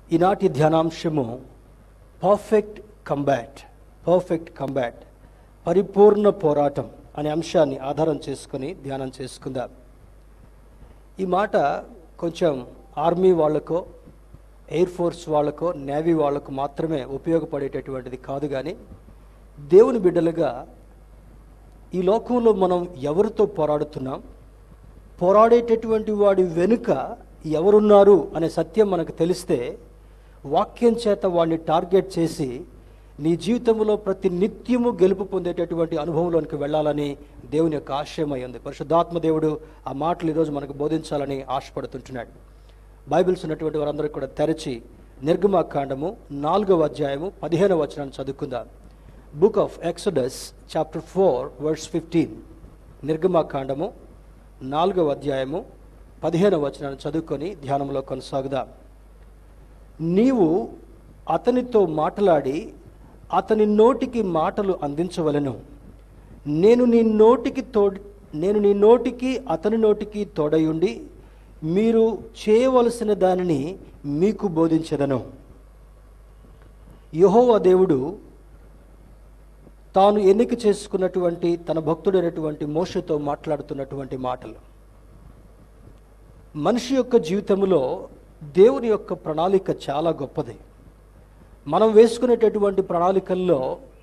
ఈనాటి ధ్యానాంశము perfect combat perfect combat పరిపూర్ణ పోరాటం అనే అంశాన్ని ఆధారం చేసుకొని ధ్యానం చేసుకుందాం ఈ మాట కొంచెం ఆర్మీ వాళ్ళకో ఎయిర్ ఫోర్స్ వాళ్ళకో నేవీ వాళ్ళకు మాత్రమే ఉపయోగపడేటటువంటిది కాదు కానీ దేవుని బిడ్డలుగా ఈ లోకంలో మనం ఎవరితో పోరాడుతున్నాం పోరాడేటటువంటి వాడి వెనుక ఎవరున్నారు అనే సత్యం మనకు తెలిస్తే వాక్యం చేత వాడిని టార్గెట్ చేసి నీ జీవితంలో ప్రతి నిత్యము గెలుపు పొందేటటువంటి అనుభవంలోనికి వెళ్ళాలని దేవుని యొక్క ఆశయం అయ్యింది పరిశుద్ధాత్మ దేవుడు ఆ మాటలు ఈరోజు మనకు బోధించాలని ఆశపడుతుంటున్నాడు బైబిల్స్ ఉన్నటువంటి వారందరూ కూడా తెరచి నిర్గమాకాండము నాలుగవ అధ్యాయము పదిహేనవ వచనాన్ని చదువుకుందాం book of Exodus chapter four verse fifteen నిర్గమాకాండము నాలుగవ అధ్యాయము పదిహేనవ వచనాన్ని చదువుకొని ధ్యానంలో కొనసాగుదాం నీవు అతనితో మాట్లాడి అతని నోటికి మాటలు అందించవలను నేను నీ నోటికి తోడి నేను నీ నోటికి అతని నోటికి తోడయుండి మీరు చేయవలసిన దానిని మీకు బోధించదను యహోవా దేవుడు తాను ఎన్నిక చేసుకున్నటువంటి తన భక్తుడైనటువంటి మోషతో మాట్లాడుతున్నటువంటి మాటలు మనిషి యొక్క జీవితంలో దేవుని యొక్క ప్రణాళిక చాలా గొప్పది మనం వేసుకునేటటువంటి ప్రణాళికల్లో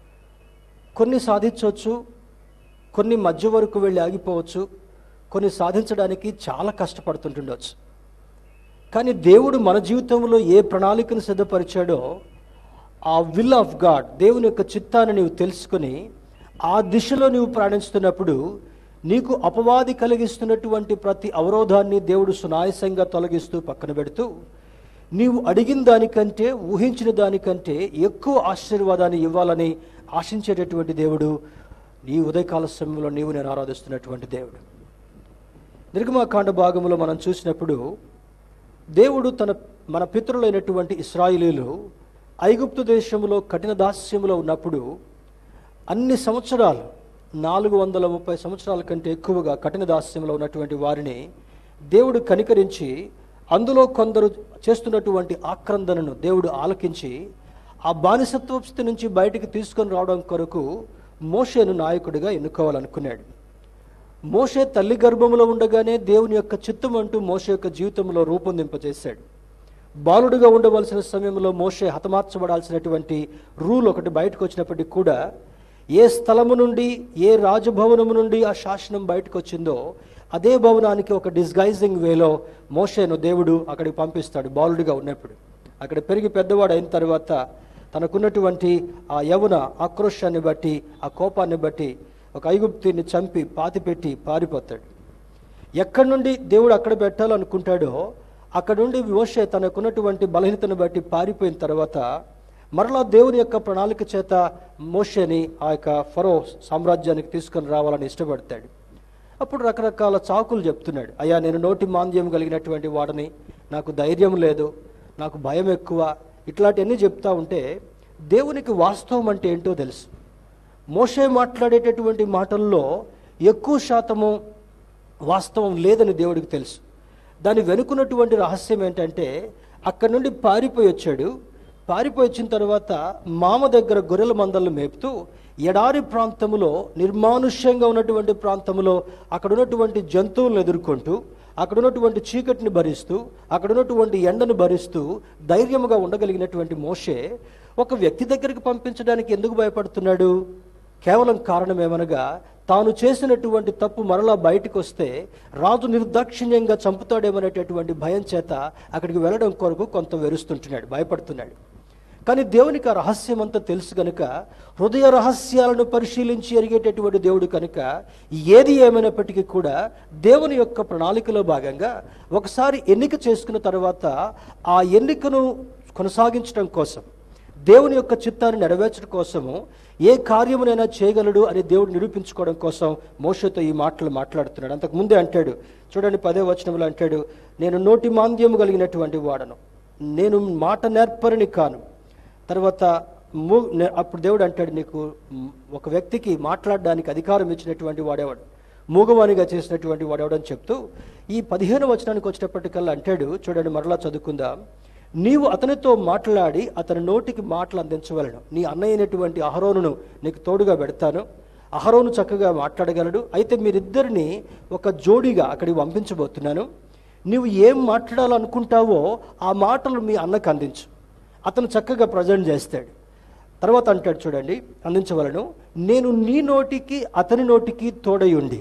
కొన్ని సాధించవచ్చు కొన్ని మధ్య వరకు వెళ్ళి ఆగిపోవచ్చు కొన్ని సాధించడానికి చాలా కష్టపడుతుంటుండొచ్చు కానీ దేవుడు మన జీవితంలో ఏ ప్రణాళికను సిద్ధపరిచాడో ఆ విల్ ఆఫ్ గాడ్ దేవుని యొక్క చిత్తాన్ని నీవు తెలుసుకొని ఆ దిశలో నీవు ప్రయాణిస్తున్నప్పుడు నీకు అపవాది కలిగిస్తున్నటువంటి ప్రతి అవరోధాన్ని దేవుడు సునాయసంగా తొలగిస్తూ పక్కన పెడుతూ నీవు అడిగిన దానికంటే ఊహించిన దానికంటే ఎక్కువ ఆశీర్వాదాన్ని ఇవ్వాలని ఆశించేటటువంటి దేవుడు ఈ ఉదయకాల సమయంలో నీవు నేను ఆరాధిస్తున్నటువంటి దేవుడు నిర్గమాకాండ భాగంలో మనం చూసినప్పుడు దేవుడు తన మన పితరులైనటువంటి ఇస్రాయిలీలు ఐగుప్తు దేశంలో కఠిన దాస్యములో ఉన్నప్పుడు అన్ని సంవత్సరాలు నాలుగు వందల ముప్పై సంవత్సరాల కంటే ఎక్కువగా కఠిన దాస్యంలో ఉన్నటువంటి వారిని దేవుడు కనికరించి అందులో కొందరు చేస్తున్నటువంటి ఆక్రందనను దేవుడు ఆలకించి ఆ బానిసత్వ స్థితి నుంచి బయటికి తీసుకొని రావడం కొరకు మోషేను నాయకుడిగా ఎన్నుకోవాలనుకున్నాడు మోషే తల్లి గర్భంలో ఉండగానే దేవుని యొక్క చిత్తం అంటూ మోషే యొక్క జీవితంలో రూపొందింపజేశాడు బాలుడుగా ఉండవలసిన సమయంలో మోషే హతమార్చబడాల్సినటువంటి రూల్ ఒకటి బయటకు వచ్చినప్పటికీ కూడా ఏ స్థలము నుండి ఏ రాజభవనము నుండి ఆ శాసనం బయటకు వచ్చిందో అదే భవనానికి ఒక డిస్గైజింగ్ వేలో మోషేను దేవుడు అక్కడికి పంపిస్తాడు బాలుడిగా ఉన్నప్పుడు అక్కడ పెరిగి పెద్దవాడు అయిన తర్వాత తనకున్నటువంటి ఆ యవన ఆక్రోశాన్ని బట్టి ఆ కోపాన్ని బట్టి ఒక ఐగుప్తిని చంపి పాతిపెట్టి పారిపోతాడు ఎక్కడి నుండి దేవుడు అక్కడ పెట్టాలనుకుంటాడో అక్కడ నుండి మోషే తనకున్నటువంటి బలహీనతను బట్టి పారిపోయిన తర్వాత మరలా దేవుని యొక్క ప్రణాళిక చేత మోషేని ఆ యొక్క ఫరో సామ్రాజ్యానికి తీసుకొని రావాలని ఇష్టపడతాడు అప్పుడు రకరకాల చాకులు చెప్తున్నాడు అయ్యా నేను నోటి మాంద్యం కలిగినటువంటి వాడని నాకు ధైర్యం లేదు నాకు భయం ఎక్కువ ఇట్లాంటివన్నీ చెప్తా ఉంటే దేవునికి వాస్తవం అంటే ఏంటో తెలుసు మోషే మాట్లాడేటటువంటి మాటల్లో ఎక్కువ శాతము వాస్తవం లేదని దేవుడికి తెలుసు దాని వెనుకున్నటువంటి రహస్యం ఏంటంటే అక్కడి నుండి పారిపోయి వచ్చాడు పారిపోయి వచ్చిన తర్వాత మామ దగ్గర గొర్రెల మందలను మేపుతూ ఎడారి ప్రాంతములో నిర్మానుష్యంగా ఉన్నటువంటి ప్రాంతంలో అక్కడ ఉన్నటువంటి జంతువులను ఎదుర్కొంటూ అక్కడ ఉన్నటువంటి చీకటిని భరిస్తూ అక్కడ ఉన్నటువంటి ఎండను భరిస్తూ ధైర్యముగా ఉండగలిగినటువంటి మోషే ఒక వ్యక్తి దగ్గరికి పంపించడానికి ఎందుకు భయపడుతున్నాడు కేవలం కారణం ఏమనగా తాను చేసినటువంటి తప్పు మరలా బయటకు వస్తే రాజు నిర్దాక్షిణ్యంగా చంపుతాడేమనేటటువంటి భయం చేత అక్కడికి వెళ్ళడం కొరకు కొంత వెరుస్తుంటున్నాడు భయపడుతున్నాడు కానీ దేవునికి ఆ రహస్యం అంతా తెలుసు కనుక హృదయ రహస్యాలను పరిశీలించి ఎరిగేటటువంటి దేవుడు కనుక ఏది ఏమైనప్పటికీ కూడా దేవుని యొక్క ప్రణాళికలో భాగంగా ఒకసారి ఎన్నిక చేసుకున్న తర్వాత ఆ ఎన్నికను కొనసాగించడం కోసం దేవుని యొక్క చిత్తాన్ని నెరవేర్చడం కోసము ఏ కార్యమునైనా చేయగలడు అని దేవుడు నిరూపించుకోవడం కోసం మోషతో ఈ మాటలు మాట్లాడుతున్నాడు అంతకు ముందే అంటాడు చూడండి పదే వచనంలో అంటాడు నేను నోటి మాంద్యము కలిగినటువంటి వాడను నేను మాట నేర్పరిని కాను తర్వాత మూ నే- అప్పుడు దేవుడు అంటాడు నీకు మ్, ఒక వ్యక్తికి మాట్లాడడానికి అధికారం ఇచ్చినటువంటి వాడేవాడు మూగవానిగా చేసినటువంటి వాడెవడని చెప్తూ ఈ పదిహేను వచనానికి వచ్చేటప్పటికల్లా అంటాడు చూడండి మరలా చదువుకుందాం నీవు అతనితో మాట్లాడి అతని నోటికి మాటలు అందించవలను నీ అన్నయ్యనటువంటి అహరోనును నీకు తోడుగా పెడతాను అహరోను చక్కగా మాట్లాడగలడు అయితే మీరిద్దరిని ఒక జోడిగా అక్కడికి పంపించబోతున్నాను నీవు ఏం మాట్లాడాలనుకుంటావో ఆ మాటలు మీ అన్నకు అందించు అతను చక్కగా ప్రజెంట్ చేస్తాడు తర్వాత అంటాడు చూడండి అందించవలను నేను నీ నోటికి అతని నోటికి తోడై ఉండి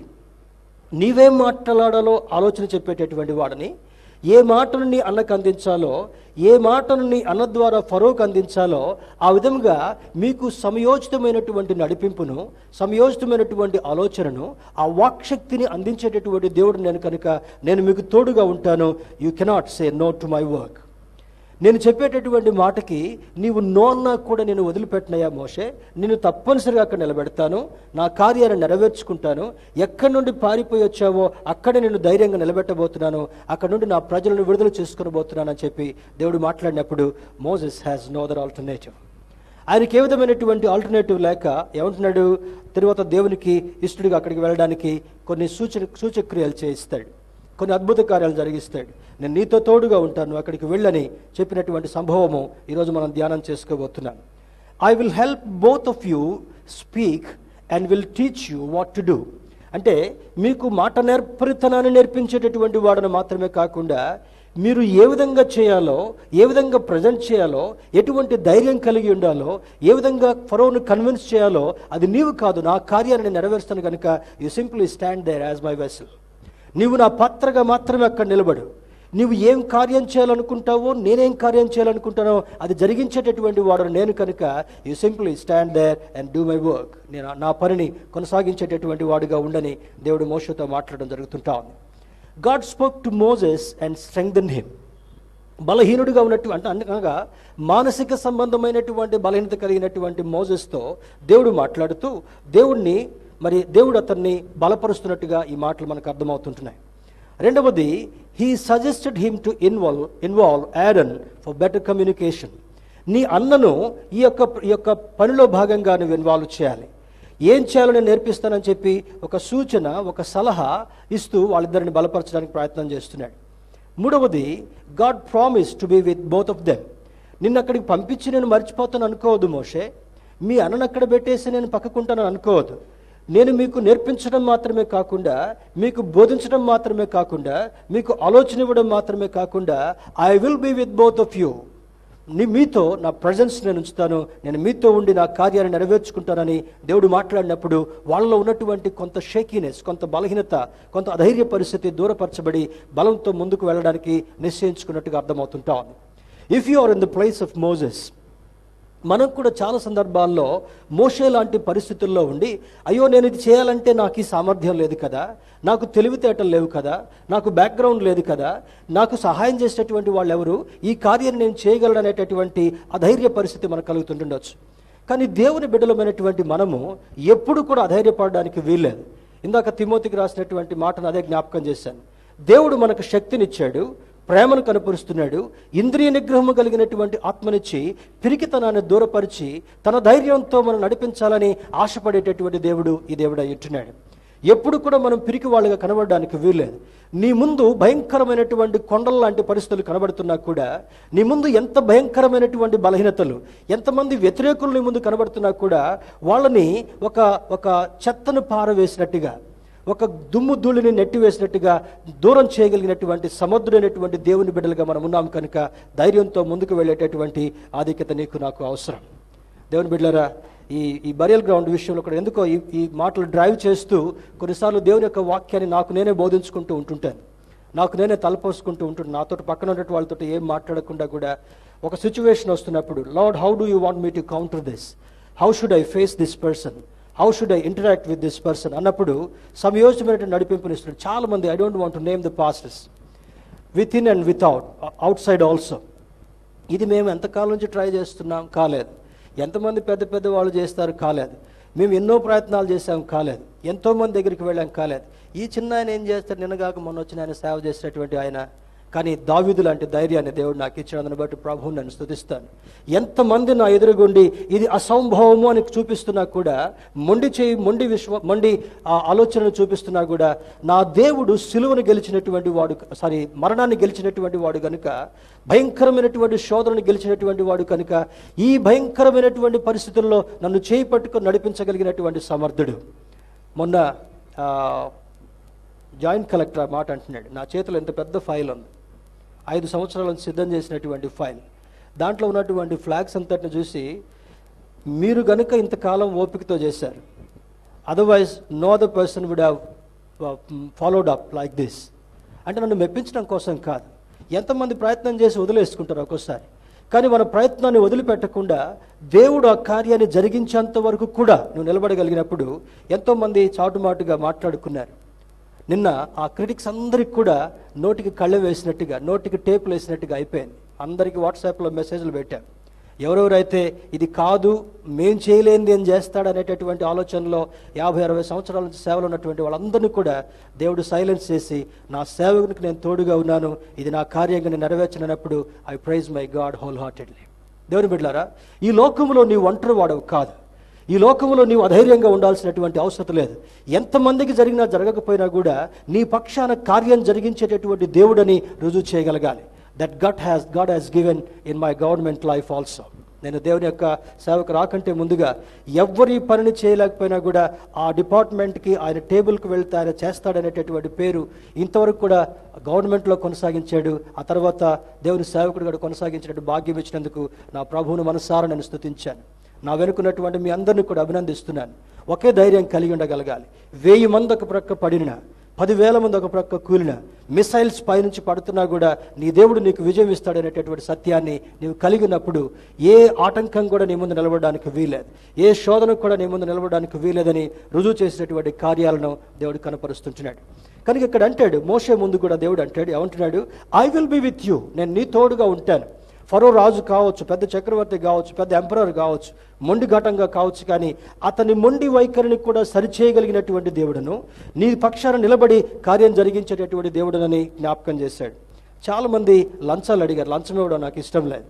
నీవేం మాట్లాడాలో ఆలోచన చెప్పేటటువంటి వాడిని ఏ మాటను నీ అన్నకు అందించాలో ఏ మాటను నీ అన్న ద్వారా ఫరోకు అందించాలో ఆ విధంగా మీకు సమయోచితమైనటువంటి నడిపింపును సమయోచితమైనటువంటి ఆలోచనను ఆ వాక్శక్తిని అందించేటటువంటి దేవుడు నేను కనుక నేను మీకు తోడుగా ఉంటాను you cannot say no to my work నేను చెప్పేటటువంటి మాటకి నీవు నో అన్నా కూడా నేను వదిలిపెట్టినయా మోషే నేను తప్పనిసరిగా అక్కడ నిలబెడతాను నా కార్యాన్ని నెరవేర్చుకుంటాను ఎక్కడి నుండి పారిపోయి వచ్చావో అక్కడే నేను ధైర్యంగా నిలబెట్టబోతున్నాను అక్కడ నుండి నా ప్రజలను విడుదల చేసుకుని పోతున్నానని చెప్పి దేవుడు మాట్లాడినప్పుడు Moses has no other alternative ఆయనకి ఏ విధమైనటువంటి ఆల్టర్నేటివ్ లేక ఏమంటున్నాడు తర్వాత దేవునికి ఇష్టడిగా అక్కడికి వెళ్ళడానికి కొన్ని సూచన సూచక్రియలు చేయిస్తాడు కొన్ని అద్భుత కార్యాలు జరిగిస్తాడు నేను నీతో తోడుగా ఉంటాను నువ్వు అక్కడికి వెళ్ళని చెప్పినటువంటి సంభవము ఈరోజు మనం ధ్యానం చేసుకోబోతున్నాం I will help both of you speak and will teach you what to do అంటే మీకు మాట నేర్పరితనాన్ని నేర్పించేటటువంటి వాడను మాత్రమే కాకుండా మీరు ఏ విధంగా చేయాలో ఏ విధంగా ప్రజెంట్ చేయాలో ఎటువంటి ధైర్యం కలిగి ఉండాలో ఏ విధంగా ఫరోను కన్విన్స్ చేయాలో అది నీవు కాదు నా కార్యాన్ని నేను నెరవేరుస్తాను కనుక you simply stand there as my vessel నీవు నా పాత్రగా మాత్రమే అక్కడ నిలబడు నీవు ఏం కార్యం చేయాలనుకుంటావో నేనేం కార్యం చేయాలనుకుంటానో అది జరిగించేటటువంటి వాడు నేను కనుక you simply stand there and do my work నేను నా పనిని కొనసాగించేటటువంటి వాడుగా ఉండని దేవుడు మోషతో మాట్లాడడం జరుగుతుంటా ఉంది God spoke to Moses and strengthen him బలహీనుడిగా ఉన్నట్టు అంటే అనగా మానసిక సంబంధమైనటువంటి బలహీనత కలిగినటువంటి మోజెస్తో దేవుడు మాట్లాడుతూ దేవుణ్ణి మరి దేవుడు అతన్ని బలపరుస్తున్నట్టుగా ఈ మాటలు మనకు అర్థమవుతుంటున్నాయి రెండవది he suggested him to involve involve Aaron for better communication నీ అన్నను ఈ యొక్క ఈ యొక్క పనిలో భాగంగా నువ్వు ఇన్వాల్వ్ చేయాలి ఏం చేయాలో నేను నేర్పిస్తానని చెప్పి ఒక సూచన ఒక సలహా ఇస్తూ వాళ్ళిద్దరిని బలపరచడానికి ప్రయత్నం చేస్తున్నాడు మూడవది God promise to be with both of them నిన్ను అక్కడికి పంపించి నేను మర్చిపోతాను అనుకోవద్దు మోషే మీ అన్నను అక్కడ పెట్టేసి నేను పక్కకుంటాను అనుకోవద్దు నేను మీకు నేర్పించడం మాత్రమే కాకుండా మీకు బోధించడం మాత్రమే కాకుండా మీకు ఆలోచన ఇవ్వడం మాత్రమే కాకుండా I will be with both of you నీ మీతో నా ప్రజెన్స్ నేను ఉంచుతాను నేను మీతో ఉండి నా కార్యాన్ని నెరవేర్చుకుంటానని దేవుడు మాట్లాడినప్పుడు వాళ్ళలో ఉన్నటువంటి కొంత షేకీనెస్ కొంత బలహీనత కొంత అధైర్య పరిస్థితి దూరపరచబడి బలంతో ముందుకు వెళ్ళడానికి నిశ్చయించుకున్నట్టుగా అర్థమవుతుంటా ఉంది if you are in the place of Moses మనం కూడా చాలా సందర్భాల్లో మోషే లాంటి పరిస్థితుల్లో ఉండి అయ్యో నేను ఇది చేయాలంటే నాకు ఈ సామర్థ్యం లేదు కదా నాకు తెలివితేటలు లేవు కదా నాకు బ్యాక్గ్రౌండ్ లేదు కదా నాకు సహాయం చేసేటటువంటి వాళ్ళు ఎవరు ఈ కార్యాన్ని నేను చేయగలను అనేటటువంటి అధైర్య పరిస్థితి మనకు కలుగుతుండొచ్చు కానీ దేవుని బిడ్డలమైనటువంటి మనము ఎప్పుడు కూడా అధైర్యపడడానికి వీల్లేదు ఇందాక తిమోతికి రాసినటువంటి మాటను అదే జ్ఞాపకం చేశాను దేవుడు మనకు శక్తినిచ్చాడు ప్రేమను కనపరుస్తున్నాడు ఇంద్రియ నిగ్రహము కలిగినటువంటి ఆత్మనిచ్చి పిరికితనాన్ని దూరపరిచి తన ధైర్యంతో మనం నడిపించాలని ఆశపడేటటువంటి దేవుడు ఈ దేవుడు అయ్యుంటున్నాడు ఎప్పుడు కూడా మనం పిరికి వాళ్ళుగా కనబడడానికి వీల్లేదు నీ ముందు భయంకరమైనటువంటి కొండల లాంటి పరిస్థితులు కనబడుతున్నా కూడా నీ ముందు ఎంత భయంకరమైనటువంటి బలహీనతలు ఎంతమంది వ్యతిరేకులు నీ ముందు కనబడుతున్నా కూడా వాళ్ళని ఒక ఒక చెత్తను పారవేసినట్టుగా ఒక దుమ్ము ధూళిని నెట్టివేసినట్టుగా దూరం చేయగలిగినటువంటి సముద్రుడైనటువంటి దేవుని బిడ్డలుగా మనం ఉన్నాం కనుక ధైర్యంతో ముందుకు వెళ్ళేటటువంటి ఆధిక్యత నీకు నాకు అవసరం దేవుని బిడ్డలారా ఈ ఈ బరియల్ గ్రౌండ్ విషయంలో కూడా ఎందుకో ఈ ఈ మాటలు డ్రైవ్ చేస్తూ కొన్నిసార్లు దేవుని యొక్క వాక్యాన్ని నాకు నేనే బోధించుకుంటూ ఉంటుంటాను నాకు నేనే తలపోసుకుంటూ ఉంటుంటాను నాతో పక్కన ఉన్నటువంటి వాళ్ళతో ఏం మాట్లాడకుండా కూడా ఒక సిచ్యువేషన్ వస్తున్నప్పుడు Lord how do you want me to counter this how should I face this person how should I interact with this person అన్నప్పుడు సమయోచితమైనటువంటి నడిపింపునిస్తున్నాడు చాలా మంది I don't want to name the pastors within and without outside also ఇది మేము ఎంతకాలం నుంచి try చేస్తున్నాం కాలేదు ఎంతమంది పెద్ద పెద్ద వాళ్ళు చేస్తారు కాలేదు మేము ఎన్నో ప్రయత్నాలు చేసాం కాలేదు ఎంతోమంది దగ్గరికి వెళ్ళాం కాలేదు ఈ చిన్న ఆయన ఏం చేస్తాడు నిన్నగాక మొన్న వచ్చిన ఆయన సేవ చేసినటువంటి ఆయన కానీ దావీదు లాంటి ధైర్యాన్ని దేవుడు నాకు ఇచ్చినందుని బట్టి ప్రభువుని నన్ను స్తుతిస్తాను ఎంతమంది నా ఎదురుగుండి ఇది అసంభవము అని చూపిస్తున్నా కూడా మొండి చేయి మొండి విశ్వ మొండి ఆ ఆలోచనలు చూపిస్తున్నా కూడా నా దేవుడు సిలువను గెలిచినటువంటి వాడు సారీ మరణాన్ని గెలిచినటువంటి వాడు కనుక భయంకరమైనటువంటి శోధనను గెలిచినటువంటి వాడు కనుక ఈ భయంకరమైనటువంటి పరిస్థితుల్లో నన్ను చేయి పట్టుకొని నడిపించగలిగినటువంటి సమర్థుడు మొన్న ఆ, జాయింట్ కలెక్టర్ ఆ మాట అంటున్నాడు నా చేతిలో ఎంత పెద్ద ఫైల్ ఉంది ఐదు సంవత్సరాల నుంచి సిద్ధం చేసినటువంటి ఫైల్ దాంట్లో ఉన్నటువంటి ఫ్లాగ్స్ అంతటిని చూసి మీరు గనుక ఇంతకాలం ఓపికతో చేశారు otherwise no other person would have followed up like this అంటే నన్ను మెప్పించడం కోసం కాదు ఎంతమంది ప్రయత్నం చేసి వదిలేసుకుంటారు ఒక్కోసారి కానీ మన ప్రయత్నాన్ని వదిలిపెట్టకుండా దేవుడు ఆ కార్యాన్ని జరిగించేంత వరకు కూడా నువ్వు నిలబడగలిగినప్పుడు ఎంతోమంది చాటుమాటుగా మాట్లాడుకున్నారు నిన్న ఆ క్రిటిక్స్ అందరికి కూడా నోటికి కళ్ళె వేసినట్టుగా నోటికి టేపులు వేసినట్టుగా అయిపోయింది అందరికీ వాట్సాప్లో మెసేజ్లు పెట్టాం ఎవరెవరైతే ఇది కాదు మేం చేయలేనిది ఏం చేస్తాడనేటటువంటి ఆలోచనలో యాభై అరవై సంవత్సరాల నుంచి సేవలు ఉన్నటువంటి వాళ్ళందరినీ కూడా దేవుడు సైలెన్స్ చేసి నా సేవకునికి నేను తోడుగా ఉన్నాను ఇది నా కార్యంగా నేను నెరవేర్చినప్పుడు I praise my God wholeheartedly దేవుని బిడ్డారా ఈ లోకంలో నీ ఒంటరి వాడవు కాదు ఈ లోకంలో నీవు అధైర్యంగా ఉండాల్సినటువంటి అవసరం లేదు ఎంతమందికి జరిగినా జరగకపోయినా కూడా నీ పక్షాన కార్యం జరిగించేటటువంటి దేవుడని రుజువు చేయగలగాలి that God has God has given in my government life also నేను దేవుని యొక్క సేవకు రాకంటే ముందుగా ఎవరి పనిని చేయలేకపోయినా కూడా ఆ డిపార్ట్మెంట్కి ఆయన టేబుల్కి వెళ్తే ఆయన చేస్తాడనేటటువంటి పేరు ఇంతవరకు కూడా గవర్నమెంట్లో కొనసాగించాడు ఆ తర్వాత దేవుని సేవకుడు కూడా కొనసాగించినట్టు భాగ్యం ఇచ్చినందుకు నా ప్రభువును మనసారా నేను స్తుతించాను నా వెనుకున్నటువంటి మీ అందరిని కూడా అభినందిస్తున్నాను ఒకే ధైర్యం కలిగి ఉండగలగాలి వెయ్యి మంది ఒక ప్రక్క పడిన పదివేల మంది ఒక ప్రక్క కూలిన మిసైల్స్ పైనుంచి పడుతున్నా కూడా నీ దేవుడు నీకు విజయం ఇస్తాడనేటటువంటి సత్యాన్ని నీవు కలిగినప్పుడు ఏ ఆటంకం కూడా నీ ముందు నిలబడడానికి వీలేదు ఏ శోధన కూడా నీ ముందు నిలబడడానికి వీలేదని రుజువు చేసినటువంటి కార్యాలను దేవుడు కనపరుస్తుంటున్నాడు కనుక ఇక్కడ అంటాడు మోసే ముందు కూడా దేవుడు అంటాడు ఏమంటున్నాడు I will be with you నేను నీ తోడుగా ఉంటాను ఫరో రాజు కావచ్చు పెద్ద చక్రవర్తి కావచ్చు పెద్ద ఎంపరర్ కావచ్చు మొండి ఘటంగా కావచ్చు కానీ అతని మొండి వైఖరిని కూడా సరిచేయగలిగినటువంటి దేవుడును నీ పక్షాన నిలబడి కార్యం జరిగించేటటువంటి దేవుడునని జ్ఞాపకం చేశాడు చాలామంది లంచాలు అడిగారు లంచం ఇవ్వడం నాకు ఇష్టం లేదు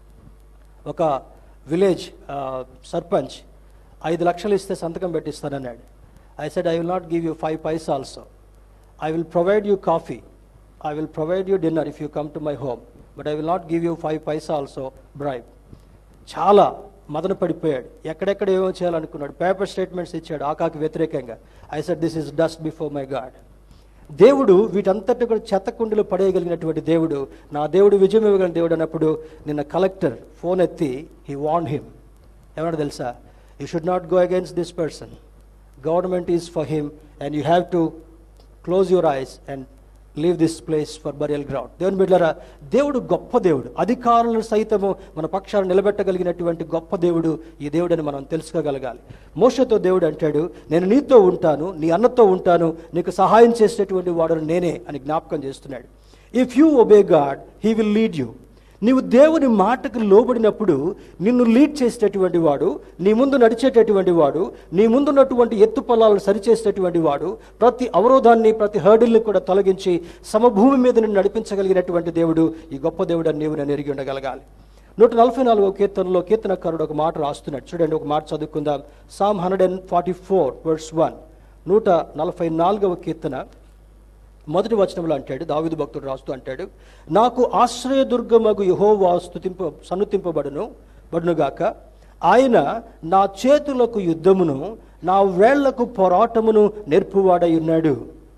ఒక విలేజ్ ఆ, సర్పంచ్ ఐదు లక్షలు ఇస్తే సంతకం పెట్టిస్తానన్నాడు I said I will not give you five paise also I will provide you coffee I will provide you dinner if you come to my home but I will not give you five paisa also bribe చాలా మదన పడిపోయాడు ఎక్కడెక్కడ ఏమో చేయాలనుకున్నాడు paper statements ఇచ్చాడు ఆకాకి వ్యతిరేకంగా I said this is dust before my God దేవుడు వీటంతటి కూడా చెత్త కుండలు పడేయగలిగినటువంటి దేవుడు నా దేవుడు విజయం ఇవ్వగలిగిన దేవుడు అన్నప్పుడు నిన్న కలెక్టర్ ఫోన్ ఎత్తి హీ వాన్ హిమ్ ఏమన్నా తెలుసా you should not go against this person government is for him and you have to close your eyes and leave this place for burial ground దేవుని బిడ్డలారా దేవుడు గొప్ప దేవుడు అధికారులను సైతము మన పక్షాన్ని నిలబెట్టగలిగినటువంటి గొప్ప దేవుడు ఈ దేవుడని మనం తెలుసుకోగలగాలి మోషతో దేవుడు అంటాడు నేను నీతో ఉంటాను నీ అన్నతో ఉంటాను నీకు సహాయం చేసేటువంటి వాడు నేనే అని జ్ఞాపకం చేస్తున్నాడు if you obey God he will lead you నీవు దేవుని మాటకు లోబడినప్పుడు నిన్ను లీడ్ చేసేటటువంటి వాడు నీ ముందు నడిచేటటువంటి వాడు నీ ముందున్నటువంటి ఎత్తు పొలాలను సరిచేసేటటువంటి వాడు ప్రతి అవరోధాన్ని ప్రతి హర్డిల్ని కూడా తొలగించి సమభూమి మీద నిన్ను నడిపించగలిగినటువంటి దేవుడు ఈ గొప్ప దేవుడు అని నీవు నేను ఎరిగి ఉండగలగాలి నూట నలభై నాలుగో కీర్తనలో కీర్తనకారుడు ఒక మాట రాస్తున్నాడు చూడండి ఒక మాట చదువుకుందాం psalm hundred and forty four words one నూట నలభై నాలుగవ కీర్తన మొదటి వచనంలో అంటాడు దావిదు భక్తుడు రాస్తూ అంటాడు నాకు ఆశ్రయదుర్గమగు యహోవా స్తుతింప సన్నుతింపబడును బడునుగాక ఆయన నా చేతులకు యుద్ధమును నా వేళ్లకు పోరాటమును నేర్పువాడై ఉన్నాడు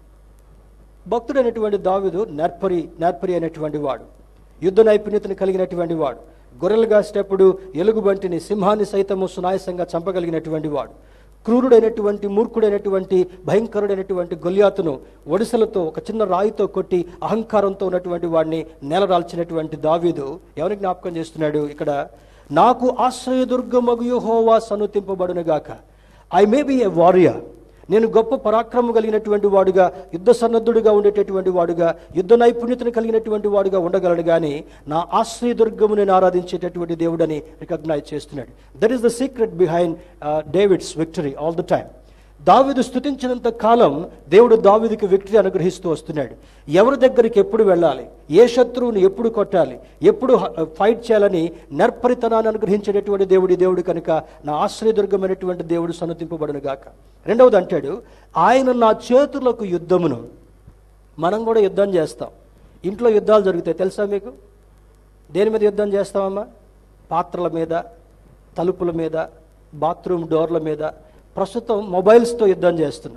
భక్తుడైనటువంటి దావిదు నేర్పరి నేర్పరి అయినటువంటి వాడు యుద్ధ నైపుణ్యతను కలిగినటువంటి వాడు గొర్రెలు కాసేటప్పుడు ఎలుగుబంటిని సింహాన్ని సైతము సునాయసంగా చంపగలిగినటువంటి వాడు క్రూరుడైనటువంటి మూర్ఖుడైనటువంటి భయంకరుడైనటువంటి గొల్యాతును ఒడిసెలతో ఒక చిన్న రాయితో కొట్టి అహంకారంతో ఉన్నటువంటి వాడిని నేలరాల్చినటువంటి దావీదు ఎవరికి జ్ఞాపకం చేస్తున్నాడు ఇక్కడ నాకు ఆశ్రయదుర్గమగు యెహోవా సన్నుతింపబడునుగాక I may be a warrior నేను గొప్ప పరాక్రమం కలిగినటువంటి వాడుగా యుద్ధ సన్నద్ధుడిగా ఉండేటటువంటి వాడుగా యుద్ధ నైపుణ్యతను కలిగినటువంటి వాడుగా ఉండగలడు కానీ నా ఆశ్రయదుర్గము నేను ఆరాధించేటటువంటి దేవుడని రికగ్నైజ్ చేస్తున్నాడు that is the secret behind David's victory all the time దావీదు స్థుతించినంత కాలం దేవుడు దావీదుకి విక్టరీ అనుగ్రహిస్తూ వస్తున్నాడు ఎవరి దగ్గరికి ఎప్పుడు వెళ్ళాలి ఏ శత్రువుని ఎప్పుడు కొట్టాలి ఎప్పుడు హ- ఫైట్ చేయాలని నర్పరితనాన్ని అనుగ్రహించేటటువంటి దేవుడి దేవుడు కనుక నా ఆశ్రయదుర్గమైనటువంటి దేవుడు సన్నతింపబడును గాక రెండవది అంటాడు ఆయన నా చేతులకు యుద్ధమును మనం కూడా యుద్ధం చేస్తాం ఇంట్లో యుద్ధాలు జరుగుతాయి తెలుసా మీకు దేని మీద యుద్ధం చేస్తామమ్మా పాత్రల మీద తలుపుల మీద బాత్రూమ్ డోర్ల మీద ప్రస్తుతం మొబైల్స్తో యుద్ధం చేస్తున్నాం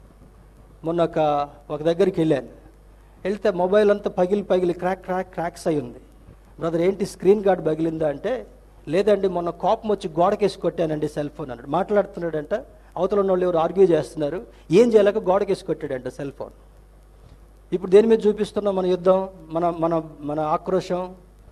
మొన్న ఒక ఒక దగ్గరికి వెళ్ళాను వెళ్తే మొబైల్ అంతా పగిలి పగిలి క్రాక్ క్రాక్ క్రాక్స్ అయి ఉంది బ్రదర్ ఏంటి స్క్రీన్ గార్డ్ పగిలిందా అంటే లేదండి మొన్న కోపం వచ్చి గోడకేసి కొట్టానండి సెల్ ఫోన్ అన్నాడు మాట్లాడుతున్నాడంట అవతల ఉన్న వాళ్ళు ఎవరు ఆర్గ్యూ చేస్తున్నారు ఏం చేయలేక గోడకేసి కొట్టాడంట సెల్ ఫోన్ ఇప్పుడు దేని మీద చూపిస్తున్నాం మన యుద్ధం మన మన మన ఆక్రోశం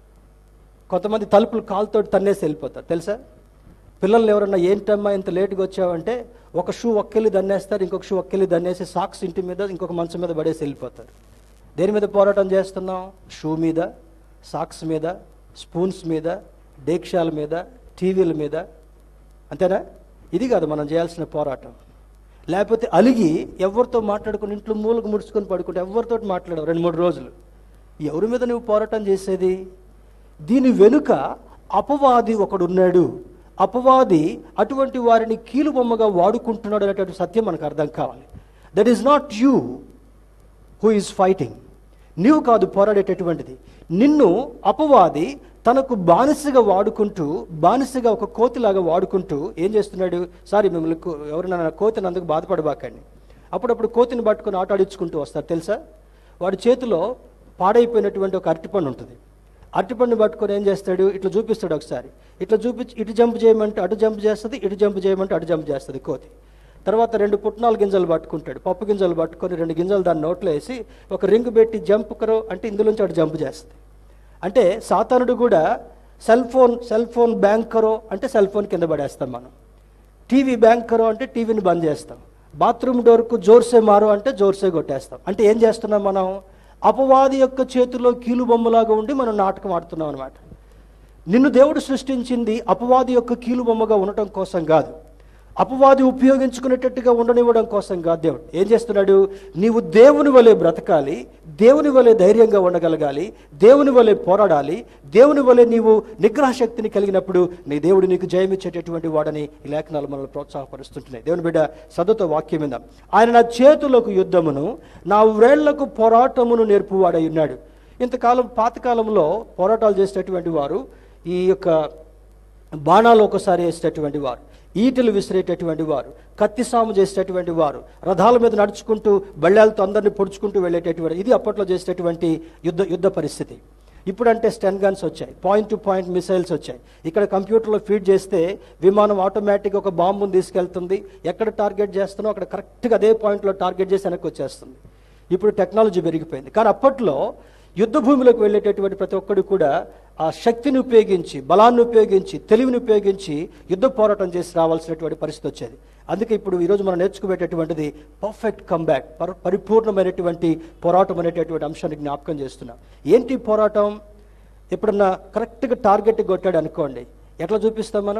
కొంతమంది తలుపులు కాలుతోటి తన్నేసి వెళ్ళిపోతారు తెలుసా పిల్లల్ని ఎవరన్నా ఏంటమ్మా ఇంత లేట్గా వచ్చావంటే ఒక షూ ఒక్కెళ్ళి దన్నేస్తారు ఇంకొక షూ ఒక్కెళ్ళి దన్నేసి సాక్స్ ఇంటి మీద ఇంకొక మంచం మీద పడేసి వెళ్ళిపోతారు దేని మీద పోరాటం చేస్తున్నాం షూ మీద సాక్స్ మీద స్పూన్స్ మీద డేక్షాల మీద టీవీల మీద అంతేనా ఇది కాదు మనం చేయాల్సిన పోరాటం లేకపోతే అలిగి ఎవరితో మాట్లాడుకుని ఇంట్లో మూలకు ముడుచుకొని పడుకుంటే ఎవరితో మాట్లాడవు రెండు మూడు రోజులు ఎవరి మీద నువ్వు పోరాటం చేసేది దీని వెనుక అపవాది ఒకడున్నాడు అపవాది అటువంటి వారిని కీలుబొమ్మగా వాడుకుంటున్నాడు అనేటువంటి సత్యం మనకు అర్థం కావాలి that is not you who is fighting నీవు కాదు పోరాడేటటువంటిది నిన్ను అపవాది తనకు బానిసగా వాడుకుంటూ బానిసగా ఒక కోతిలాగా వాడుకుంటూ ఏం చేస్తున్నాడు సారీ మిమ్మల్ని కో- ఎవరైనా కోతిని అందుకు బాధపడబాకండి అప్పుడప్పుడు కోతిని పట్టుకొని ఆట ఆడించుకుంటూ వస్తారు తెలుసా వాడి చేతిలో పాడైపోయినటువంటి ఒక అరటిపండు ఉంటుంది అరటిపండు పట్టుకొని ఏం చేస్తాడు ఇట్లా చూపిస్తాడు ఒకసారి ఇట్లా చూపించి ఇటు జంప్ చేయమంటే అటు జంప్ చేస్తుంది ఇటు జంప్ చేయమంటే అటు జంప్ చేస్తుంది కోతి తర్వాత రెండు పుట్నాల గింజలు పట్టుకుంటాడు పప్పు గింజలు పట్టుకొని రెండు గింజలు దాన్ని నోట్లో వేసి ఒక రింగ్ పెట్టి జంప్ కరో అంటే ఇందులోంచి అటు జంప్ చేస్తుంది అంటే సాతానుడు కూడా సెల్ ఫోన్ సెల్ ఫోన్ బ్యాంకరో అంటే సెల్ ఫోన్ కింద పడేస్తాం మనం టీవీ బ్యాంకరో అంటే టీవీని బంద్ చేస్తాం బాత్రూమ్ డోర్కు జోర్సే మారో అంటే జోర్సే కొట్టేస్తాం అంటే ఏం చేస్తున్నాం మనం అపవాది యొక్క చేతిలో కీలు బొమ్మలాగా ఉండి మనం నాటకం ఆడుతున్నాం అనమాట నిన్ను దేవుడు సృష్టించింది అపవాది యొక్క కీలు బొమ్మగా ఉండటం కోసం కాదు అపవాది ఉపయోగించుకునేటట్టుగా ఉండనివ్వడం కోసం కాదు దేవుడు ఏం చేస్తున్నాడు నీవు దేవుని వలె బ్రతకాలి దేవుని వలె ధైర్యంగా ఉండగలగాలి దేవుని వలె పోరాడాలి దేవుని వలె నీవు నిగ్రహ శక్తిని కలిగినప్పుడు నీ దేవుడు నీకు జయమిచ్చేటటువంటి వాడని ఈ లేఖనాలు మనల్ని ప్రోత్సాహపరుస్తుంటున్నాయి దేవుని బిడ్డ సదతో వాక్యం విందాం ఆయన నా చేతులకు యుద్ధమును నా వ్రేళ్లకు పోరాటమును నేర్పువాడై ఉన్నాడు ఇంతకాలం పాతకాలంలో పోరాటాలు చేసేటటువంటి వారు ఈ యొక్క బాణాలు ఒకసారి వేసేటటువంటి వారు ఈటలు విసిరేటటువంటి వారు కత్తి సాము చేసేటటువంటి వారు రథాల మీద నడుచుకుంటూ బళ్ళాలతో అందరిని పొడుచుకుంటూ వెళ్ళేటటువంటి ఇది అప్పట్లో చేసేటటువంటి యుద్ధ యుద్ధ పరిస్థితి ఇప్పుడంటే స్టెన్ గన్స్ వచ్చాయి పాయింట్ టు పాయింట్ మిసైల్స్ వచ్చాయి ఇక్కడ కంప్యూటర్లో ఫీడ్ చేస్తే విమానం ఆటోమేటిక్గా ఒక బాంబుని తీసుకెళ్తుంది ఎక్కడ టార్గెట్ చేస్తున్నాో అక్కడ కరెక్ట్గా అదే పాయింట్లో టార్గెట్ చేసి వెనక్కి వచ్చేస్తుంది ఇప్పుడు టెక్నాలజీ పెరిగిపోయింది కానీ అప్పట్లో యుద్ధ భూమిలోకి వెళ్ళేటటువంటి ప్రతి ఒక్కడు కూడా ఆ శక్తిని ఉపయోగించి బలాన్ని ఉపయోగించి తెలివిని ఉపయోగించి యుద్ధ పోరాటం చేసి రావాల్సినటువంటి పరిస్థితి వచ్చేది అందుకే ఇప్పుడు ఈరోజు మనం నేర్చుకునేటటువంటిది పర్ఫెక్ట్ కంబ్యాక్ పరిపూర్ణమైనటువంటి పోరాటం అనేటటువంటి అంశాన్ని జ్ఞాపకం చేస్తున్నాం ఏంటి పోరాటం ఎప్పుడన్నా కరెక్ట్గా టార్గెట్ కొట్టాడు అనుకోండి ఎట్లా చూపిస్తాం మనం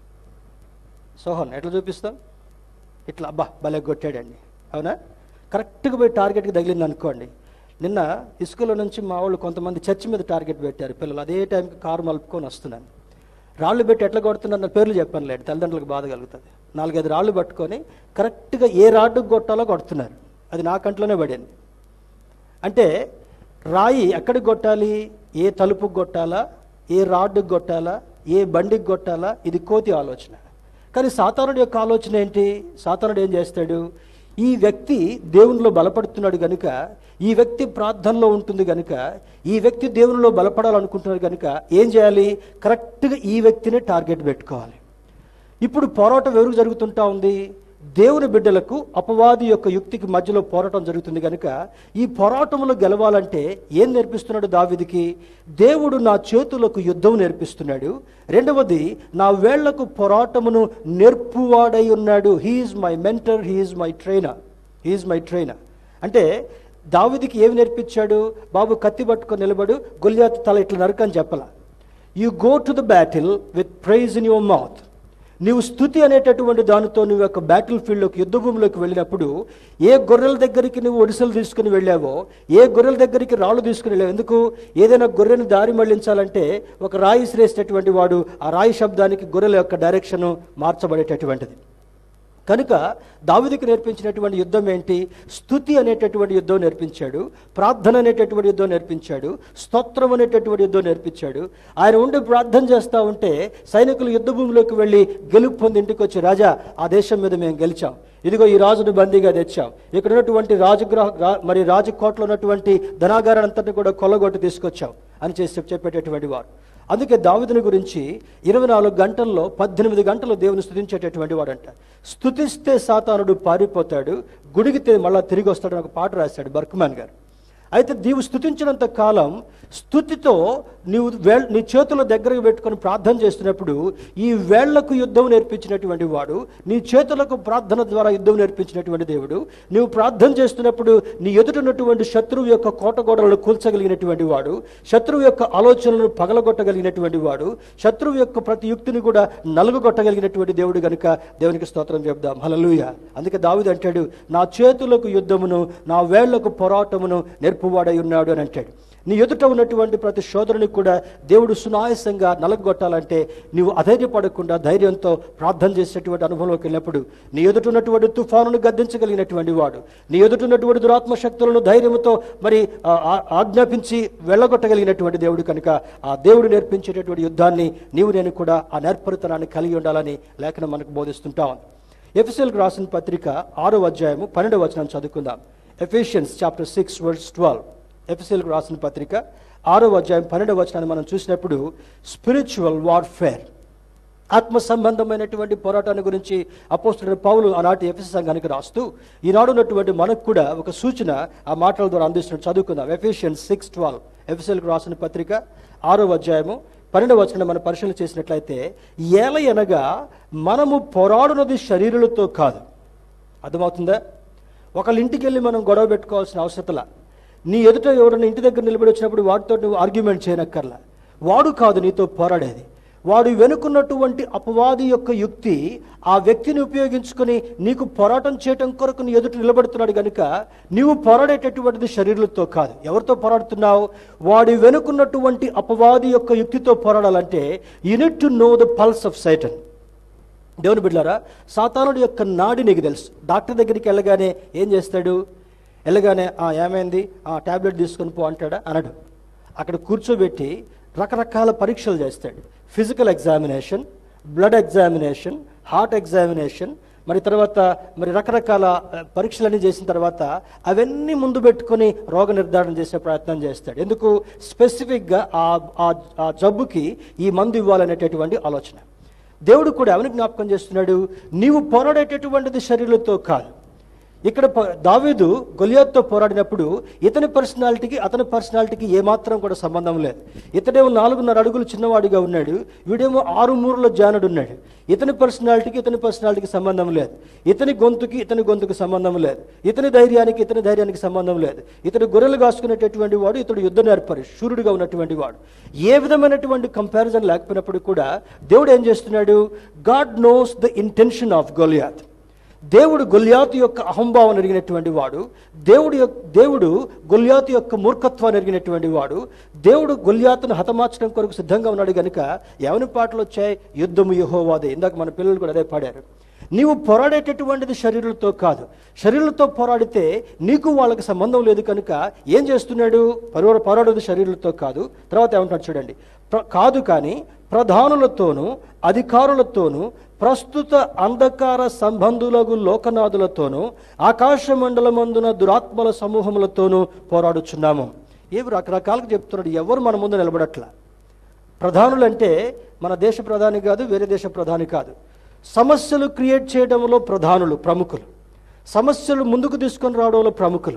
సోహన్ ఎట్లా చూపిస్తాం ఇట్లా అబ్బా భలే కొట్టాడండి అవునా కరెక్ట్గా పోయి టార్గెట్కి తగిలింది అనుకోండి నిన్న ఇసుకలో నుంచి మా వాళ్ళు కొంతమంది చర్చి మీద టార్గెట్ పెట్టారు పిల్లలు అదే టైంకి కారు మలుపుకొని వస్తున్నాను రాళ్ళు పెట్టి ఎట్లా కొడుతున్నారు పేర్లు చెప్పాను లేదు తల్లిదండ్రులకు బాధ కలుగుతుంది నాలుగైదు రాళ్ళు పట్టుకొని కరెక్ట్గా ఏ రాడ్డుకు కొట్టాలో కొడుతున్నారు అది నా కంట్లోనే పడింది అంటే రాయి ఎక్కడికి కొట్టాలి ఏ తలుపుకి కొట్టాలా ఏ రాడ్డుకి కొట్టాలా ఏ బండికి కొట్టాలా ఇది కోతి ఆలోచన కానీ సాతానుడి యొక్క ఆలోచన ఏంటి సాతానుడు ఏం చేస్తాడు ఈ వ్యక్తి దేవునిలో బలపడుతున్నాడు గనుక ఈ వ్యక్తి ప్రార్థనలో ఉంటుంది గనుక ఈ వ్యక్తి దేవునిలో బలపడాలనుకుంటున్నాడు గనుక ఏం చేయాలి కరెక్ట్గా ఈ వ్యక్తినే టార్గెట్ పెట్టుకోవాలి ఇప్పుడు పోరాటం ఎవరికి జరుగుతుంటా ఉంది దేవుని బిడ్డలకు అపవాది యొక్క యుక్తికి మధ్యలో పోరాటం జరుగుతుంది కనుక ఈ పోరాటంలో గెలవాలంటే ఏం నేర్పిస్తున్నాడు దావిదికి దేవుడు నా చేతులకు యుద్ధం నేర్పిస్తున్నాడు రెండవది నా వేళ్లకు పోరాటమును నేర్పువాడై ఉన్నాడు he is my mentor he is my trainer he is my trainer అంటే దావిదికి ఏమి నేర్పించాడు బాబు కత్తి పట్టుకొని నిలబడు గొల్లియాతు తల ఇట్లా నరకని చెప్పలా you go to the battle with praise in your mouth నీవు స్థుతి అనేటటువంటి దానితో నువ్వు యొక్క బ్యాటిల్ ఫీల్డ్లోకి యుద్ధ భూమిలోకి వెళ్ళినప్పుడు ఏ గొర్రెల దగ్గరికి నువ్వు ఒడిసెలు తీసుకుని వెళ్ళావో ఏ గొర్రెల దగ్గరికి రాళ్ళు తీసుకుని వెళ్ళావు ఎందుకు ఏదైనా గొర్రెని దారి మళ్లించాలంటే ఒక రాయి శ్రేష్టటువంటి వాడు ఆ రాయి శబ్దానికి గొర్రెల యొక్క డైరెక్షన్ మార్చబడేటటువంటిది కనుక దావిదికి నేర్పించినటువంటి యుద్ధం ఏంటి స్థుతి అనేటటువంటి యుద్ధం నేర్పించాడు ప్రార్థన అనేటటువంటి యుద్ధం నేర్పించాడు స్తోత్రం అనేటటువంటి యుద్ధం నేర్పించాడు ఆయన ఉండి ప్రార్థన చేస్తూ ఉంటే సైనికులు యుద్ధ భూమిలోకి వెళ్ళి గెలుపు పొంది ఇంటికి వచ్చి రాజా ఆ దేశం మీద మేము గెలిచాం ఇదిగో ఈ రాజును బందీగా తెచ్చాం ఇక్కడ ఉన్నటువంటి రాజగృహ రా- మరి రాజకోటలో ఉన్నటువంటి ధనాగారాలంతటిని కూడా కొల్లగొట్టి తీసుకొచ్చాం అని చేసి చెప్పేటటువంటి వారు అందుకే దావిదుని గురించి ఇరవై నాలుగు గంటల్లో పద్దెనిమిది గంటలు దేవుని స్థుతించేటటువంటి వాడంట స్థుతిస్తే సాతానుడు పారిపోతాడు గుడిగితే మళ్ళా తిరిగి వస్తాడని ఒక పాట రాశాడు బర్క్మాన్ గారు అయితే నీవు స్థుతించినంత కాలం స్థుతితో నీవు వే నీ చేతుల దగ్గరకు పెట్టుకొని ప్రార్థన చేస్తున్నప్పుడు ఈ వేళ్లకు యుద్ధం నేర్పించినటువంటి వాడు నీ చేతులకు ప్రార్థన ద్వారా యుద్ధం నేర్పించినటువంటి దేవుడు నీవు ప్రార్థన చేస్తున్నప్పుడు నీ ఎదుటినటువంటి శత్రువు యొక్క కోటగోడలను కూల్చగలిగినటువంటి వాడు శత్రువు యొక్క ఆలోచనలను పగలగొట్టగలిగినటువంటి వాడు శత్రువు యొక్క ప్రతి యుక్తిని కూడా నలుగుగొట్టగలిగినటువంటి దేవుడు గనుక దేవునికి స్తోత్రం చెప్దాం హలలుయ అందుకే దావిది అంటాడు నా చేతులకు యుద్ధమును నా వేళ్లకు పోరాటమును నేర్పువాడై ఉన్నాడు అని అంటాడు నీ ఎదుట ఉన్నటువంటి ప్రతి శోధనని కూడా దేవుడు సునాయాసంగా నలగొట్టాలంటే నీవు అధైర్యపడకుండా ధైర్యంతో ప్రార్థన చేసేటువంటి అనుభవంలోకి వెళ్ళినప్పుడు నీ ఎదుట ఉన్నటువంటి తుఫానును గద్దించగలిగినటువంటి వాడు నీ ఎదుట ఉన్నటువంటి దురాత్మ శక్తులను ధైర్యంతో మరి ఆ, ఆ, ఆజ్ఞాపించి వెళ్ళగొట్టగలిగినటువంటి దేవుడు కనుక ఆ దేవుడు నేర్పించేటటువంటి యుద్ధాన్ని నీవు నేను కూడా ఆ నేర్పరితనాన్ని కలిగి ఉండాలని లేఖనం మనకు బోధిస్తుంటాం ఎఫ్ఎస్ఎల్కి రాసిన పత్రిక ఆరో అధ్యాయము పన్నెండవ వచనం చదువుకుందాం Ephesians chapter six words twelve ఎఫ్ఎస్ఎల్కి రాసిన పత్రిక ఆరో అధ్యాయం పన్నెండవ వచనాన్ని మనం చూసినప్పుడు స్పిరిచువల్ వార్ఫేర్ ఆత్మ సంబంధమైనటువంటి పోరాటాన్ని గురించి అపోస్తుడైన పౌలు ఆనాటి ఎఫెస్ సంఘానికి రాస్తూ ఈనాడు ఉన్నటువంటి మనకు కూడా ఒక సూచన ఆ మాటల ద్వారా అందిస్తున్నట్టు చదువుకుందాం ఎఫిషియన్ సిక్స్ ట్వెల్వ్ ఎఫ్ఎస్ఎల్కి రాసిన పత్రిక ఆరో అధ్యాయము పన్నెండవ వచనం మనం పరిశీలన చేసినట్లయితే ఏల అనగా మనము పోరాడునది శరీరులతో కాదు అర్థమవుతుందా ఒకళ్ళ ఇంటికి వెళ్ళి మనం గొడవ పెట్టుకోవాల్సిన అవసరతలా నీ ఎదుట ఎవడన్నా ఇంటి దగ్గర నిలబడి వచ్చినప్పుడు వాడితో నువ్వు ఆర్గ్యుమెంట్ చేయనక్కర్లా వాడు కాదు నీతో పోరాడేది వాడు వెనుకున్నటువంటి అపవాది యొక్క యుక్తి ఆ వ్యక్తిని ఉపయోగించుకొని నీకు పోరాటం చేయటం కొరకు నీ ఎదుట నిలబడుతున్నాడు కనుక నీవు పోరాడేటటువంటిది శరీరులతో కాదు ఎవరితో పోరాడుతున్నావు వాడి వెనుకున్నటువంటి అపవాది యొక్క యుక్తితో పోరాడాలంటే you need to know the pulse of Satan దేవుని బిడ్డారా సాతానుడి యొక్క నాడి నీకు తెలుసు డాక్టర్ దగ్గరికి వెళ్ళగానే ఏం చేస్తాడు వెళ్ళగానే "ఆ, ఏమైంది ఆ ట్యాబ్లెట్ తీసుకొని పో అంటాడా అనడు అక్కడ కూర్చోబెట్టి రకరకాల పరీక్షలు చేస్తాడు physical examination blood examination heart examination మరి తర్వాత మరి రకరకాల ఆ, పరీక్షలన్నీ చేసిన తర్వాత అవన్నీ ముందు పెట్టుకొని రోగ నిర్ధారణ చేసే ప్రయత్నం చేస్తాడు ఎందుకు స్పెసిఫిక్గా ఆ ఆ- ఆ జబ్బుకి ఈ మందు ఇవ్వాలనేటటువంటి ఆలోచన దేవుడు కూడా ఎవరిని జ్ఞాపకం చేస్తున్నాడు నీవు పోరాడేటటువంటిది శరీరంతో కాదు ఇక్కడ ప- దావీదు గొలియాత్తో పోరాడినప్పుడు ఇతని పర్సనాలిటీకి అతని పర్సనాలిటీకి ఏమాత్రం కూడా సంబంధం లేదు ఇతడేమో నాలుగున్నర అడుగులు చిన్నవాడిగా ఉన్నాడు వీడేమో ఆరు మూరుల జానుడు ఉన్నాడు ఇతని పర్సనాలిటీకి ఇతని పర్సనాలిటీకి సంబంధం లేదు ఇతని గొంతుకి ఇతని గొంతుకి సంబంధం లేదు ఇతని ధైర్యానికి ఇతని ధైర్యానికి సంబంధం లేదు ఇతడు గొర్రెలు కాసుకునేటటువంటి వాడు ఇతడు యుద్ధ నేర్పరి శూరుడుగా ఉన్నటువంటి వాడు ఏ విధమైనటువంటి కంపారిజన్ లేకపోయినప్పుడు కూడా దేవుడు ఏం చేస్తున్నాడు God knows the intention of Goliath దేవుడు గొల్యాతు యొక్క అహంభావం ఎరిగినటువంటి వాడు దేవుడు యొక్క దేవుడు గొల్యాతు యొక్క మూర్ఖత్వాన్ని ఎరిగినటువంటి వాడు దేవుడు గొల్యాతును హతమార్చడం కొరకు సిద్ధంగా ఉన్నాడు గనుక ఎవని పాటలు వచ్చాయి యుద్ధము యహోవాదే ఇందాక మన పిల్లలు కూడా అదే పాడారు నీవు పోరాడేటటువంటిది శరీరులతో కాదు శరీరులతో పోరాడితే నీకు వాళ్ళకి సంబంధం లేదు కనుక ఏం చేస్తున్నాడు పరో పోరాడేది శరీరులతో కాదు తర్వాత ఏమంటాడు చూడండి ప్ర- కాదు కానీ ప్రధానులతోనూ అధికారులతోనూ ప్రస్తుత అంధకార సంబంధులకు లోకనాథులతోనూ ఆకాశ మండలమందున దురాత్మల సమూహములతోనూ పోరాడుచున్నాము ఏవి రకరకాలుగా చెప్తున్నాడు ఎవరు మన ముందు నిలబడట్లా ప్రధానులు అంటే మన దేశ ప్రధాని కాదు వేరే దేశ ప్రధాని కాదు సమస్యలు క్రియేట్ చేయడంలో ప్రధానులు ప్రముఖులు సమస్యలు ముందుకు తీసుకొని రావడంలో ప్రముఖులు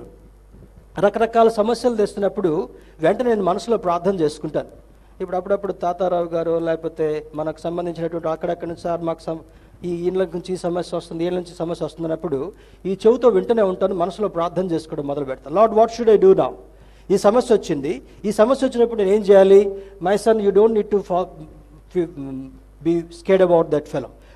రకరకాల సమస్యలు తెస్తున్నప్పుడు వెంటనే నేను మనసులో ప్రార్థన చేసుకుంటాను ఇప్పుడు అప్పుడప్పుడు తాతారావు గారు లేకపోతే మనకు సంబంధించినటువంటి అక్కడక్కడి నుంచి సార్ మాకు సం ఈ ఈయన నుంచి ఈ సమస్య వస్తుంది ఈయన నుంచి సమస్య వస్తుంది అన్నప్పుడు ఈ చెవితో వింటూనే ఉంటాను మనసులో ప్రార్థన చేసుకోవడం మొదలు పెడతాను lord what should I do now ఈ సమస్య వచ్చింది ఈ సమస్య వచ్చినప్పుడు నేను ఏం చేయాలి my son you don't need to be scared about that fellow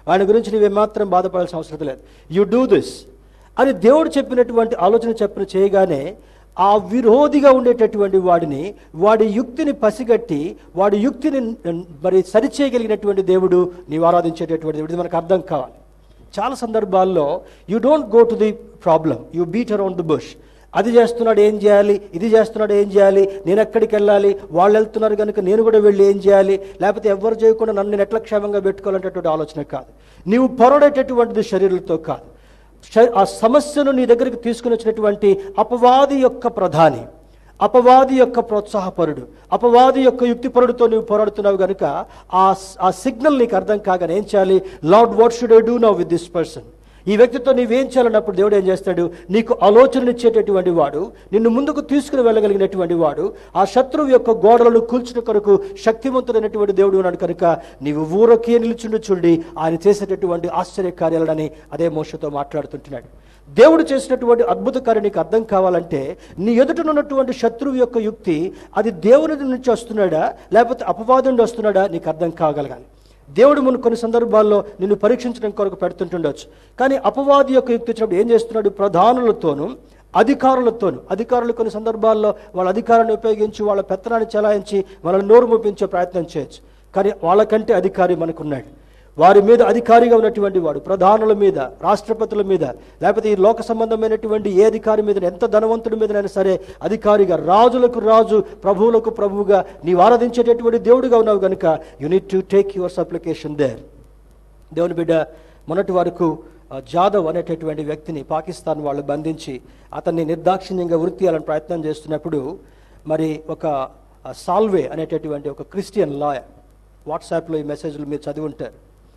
ఆయన గురించి నువ్వేమాత్రం బాధపడాల్సిన అవసరం లేదు యు డూ దిస్ అని దేవుడు చెప్పినటువంటి ఆలోచన చెప్పిన చేయగానే ఆ విరోధిగా ఉండేటటువంటి వాడిని వాడి యుక్తిని పసిగట్టి వాడి యుక్తిని మరి సరిచేయగలిగినటువంటి దేవుడు నీవు ఆరాధించేటటువంటి దేవుడు ఇది మనకు అర్థం కావాలి చాలా సందర్భాల్లో you don't go to the problem you beat around the bush అది చేస్తున్నాడు ఏం చేయాలి ఇది చేస్తున్నాడు ఏం చేయాలి నేను ఎక్కడికి వెళ్ళాలి వాళ్ళు వెళ్తున్నారు కనుక నేను కూడా వెళ్ళి ఏం చేయాలి లేకపోతే ఎవరు చేయకుండా నన్ను నేను ఎట్లా క్షేమంగా పెట్టుకోవాలనేటువంటి ఆలోచన కాదు నీవు పొరడేటటువంటిది శరీరంతో కాదు శ- ఆ సమస్యను నీ దగ్గరికి తీసుకుని వచ్చినటువంటి అపవాది యొక్క ప్రధాని అపవాది యొక్క ప్రోత్సాహపరుడు అపవాది యొక్క యుక్తిపరుడితో నువ్వు పోరాడుతున్నావు కనుక ఆ ఆ సిగ్నల్ నీకు అర్థం కాగానే ఏం చేయాలి lord what should I do now with this person ఈ వ్యక్తితో నీవేం చేయాలన్నప్పుడు దేవుడు ఏం చేస్తాడు నీకు ఆలోచనలు ఇచ్చేటటువంటి వాడు నిన్ను ముందుకు తీసుకుని వెళ్ళగలిగినటువంటి వాడు ఆ శత్రువు యొక్క గోడలను కూల్చిన కొరకు శక్తివంతుడైనటువంటి దేవుడు ఉన్నాడు కనుక నీవు ఊరకే నిలుచుండి చూడండి ఆయన చేసేటటువంటి ఆశ్చర్య కార్యాలని అదే మోసతో మాట్లాడుతుంటున్నాడు దేవుడు చేసినటువంటి అద్భుత కార్యం నీకు అర్థం కావాలంటే నీ ఎదుటనున్నటువంటి శత్రువు యొక్క యుక్తి అది దేవుని నుంచి వస్తున్నాడా లేకపోతే అపవాదం నుండి వస్తున్నాడా నీకు అర్థం కాగలగాలి దేవుడు మన కొన్ని సందర్భాల్లో నిన్ను పరీక్షించడం కొరకు పెడుతుంటుండొచ్చు కానీ అపవాది యొక్క యుక్తి వచ్చినప్పుడు ఏం చేస్తున్నాడు ప్రధానులతోనూ అధికారులతోనూ అధికారులు కొన్ని సందర్భాల్లో వాళ్ళ అధికారాన్ని ఉపయోగించి వాళ్ళ పెత్తనాన్ని చెలాయించి వాళ్ళని నోరు మూపించే ప్రయత్నం చేయొచ్చు కానీ వాళ్ళకంటే అధికారి మనకున్నాడు వారి మీద అధికారిగా ఉన్నటువంటి వాడు ప్రధానుల మీద రాష్ట్రపతుల మీద లేకపోతే ఈ లోక సంబంధమైనటువంటి ఏ అధికారి మీద ఎంత ధనవంతుడి మీదనైనా సరే అధికారిగా రాజులకు రాజు ప్రభువులకు ప్రభువుగా నీవు ఆరాధించేటటువంటి దేవుడిగా ఉన్నావు కనుక you need to take your supplication there దేవుని బిడ్డ మొన్నటి వరకు ఆ, జాదవ్ అనేటటువంటి వ్యక్తిని పాకిస్తాన్ వాళ్ళు బంధించి అతన్ని నిర్దాక్షిణ్యంగా వృత్తి చేయాలని ప్రయత్నం చేస్తున్నప్పుడు మరి ఒక ఆ, సాల్వే అనేటటువంటి ఒక క్రిస్టియన్ లాయర్ వాట్సాప్లో ఈ మెసేజ్లు మీరు చదివి ఉంటారు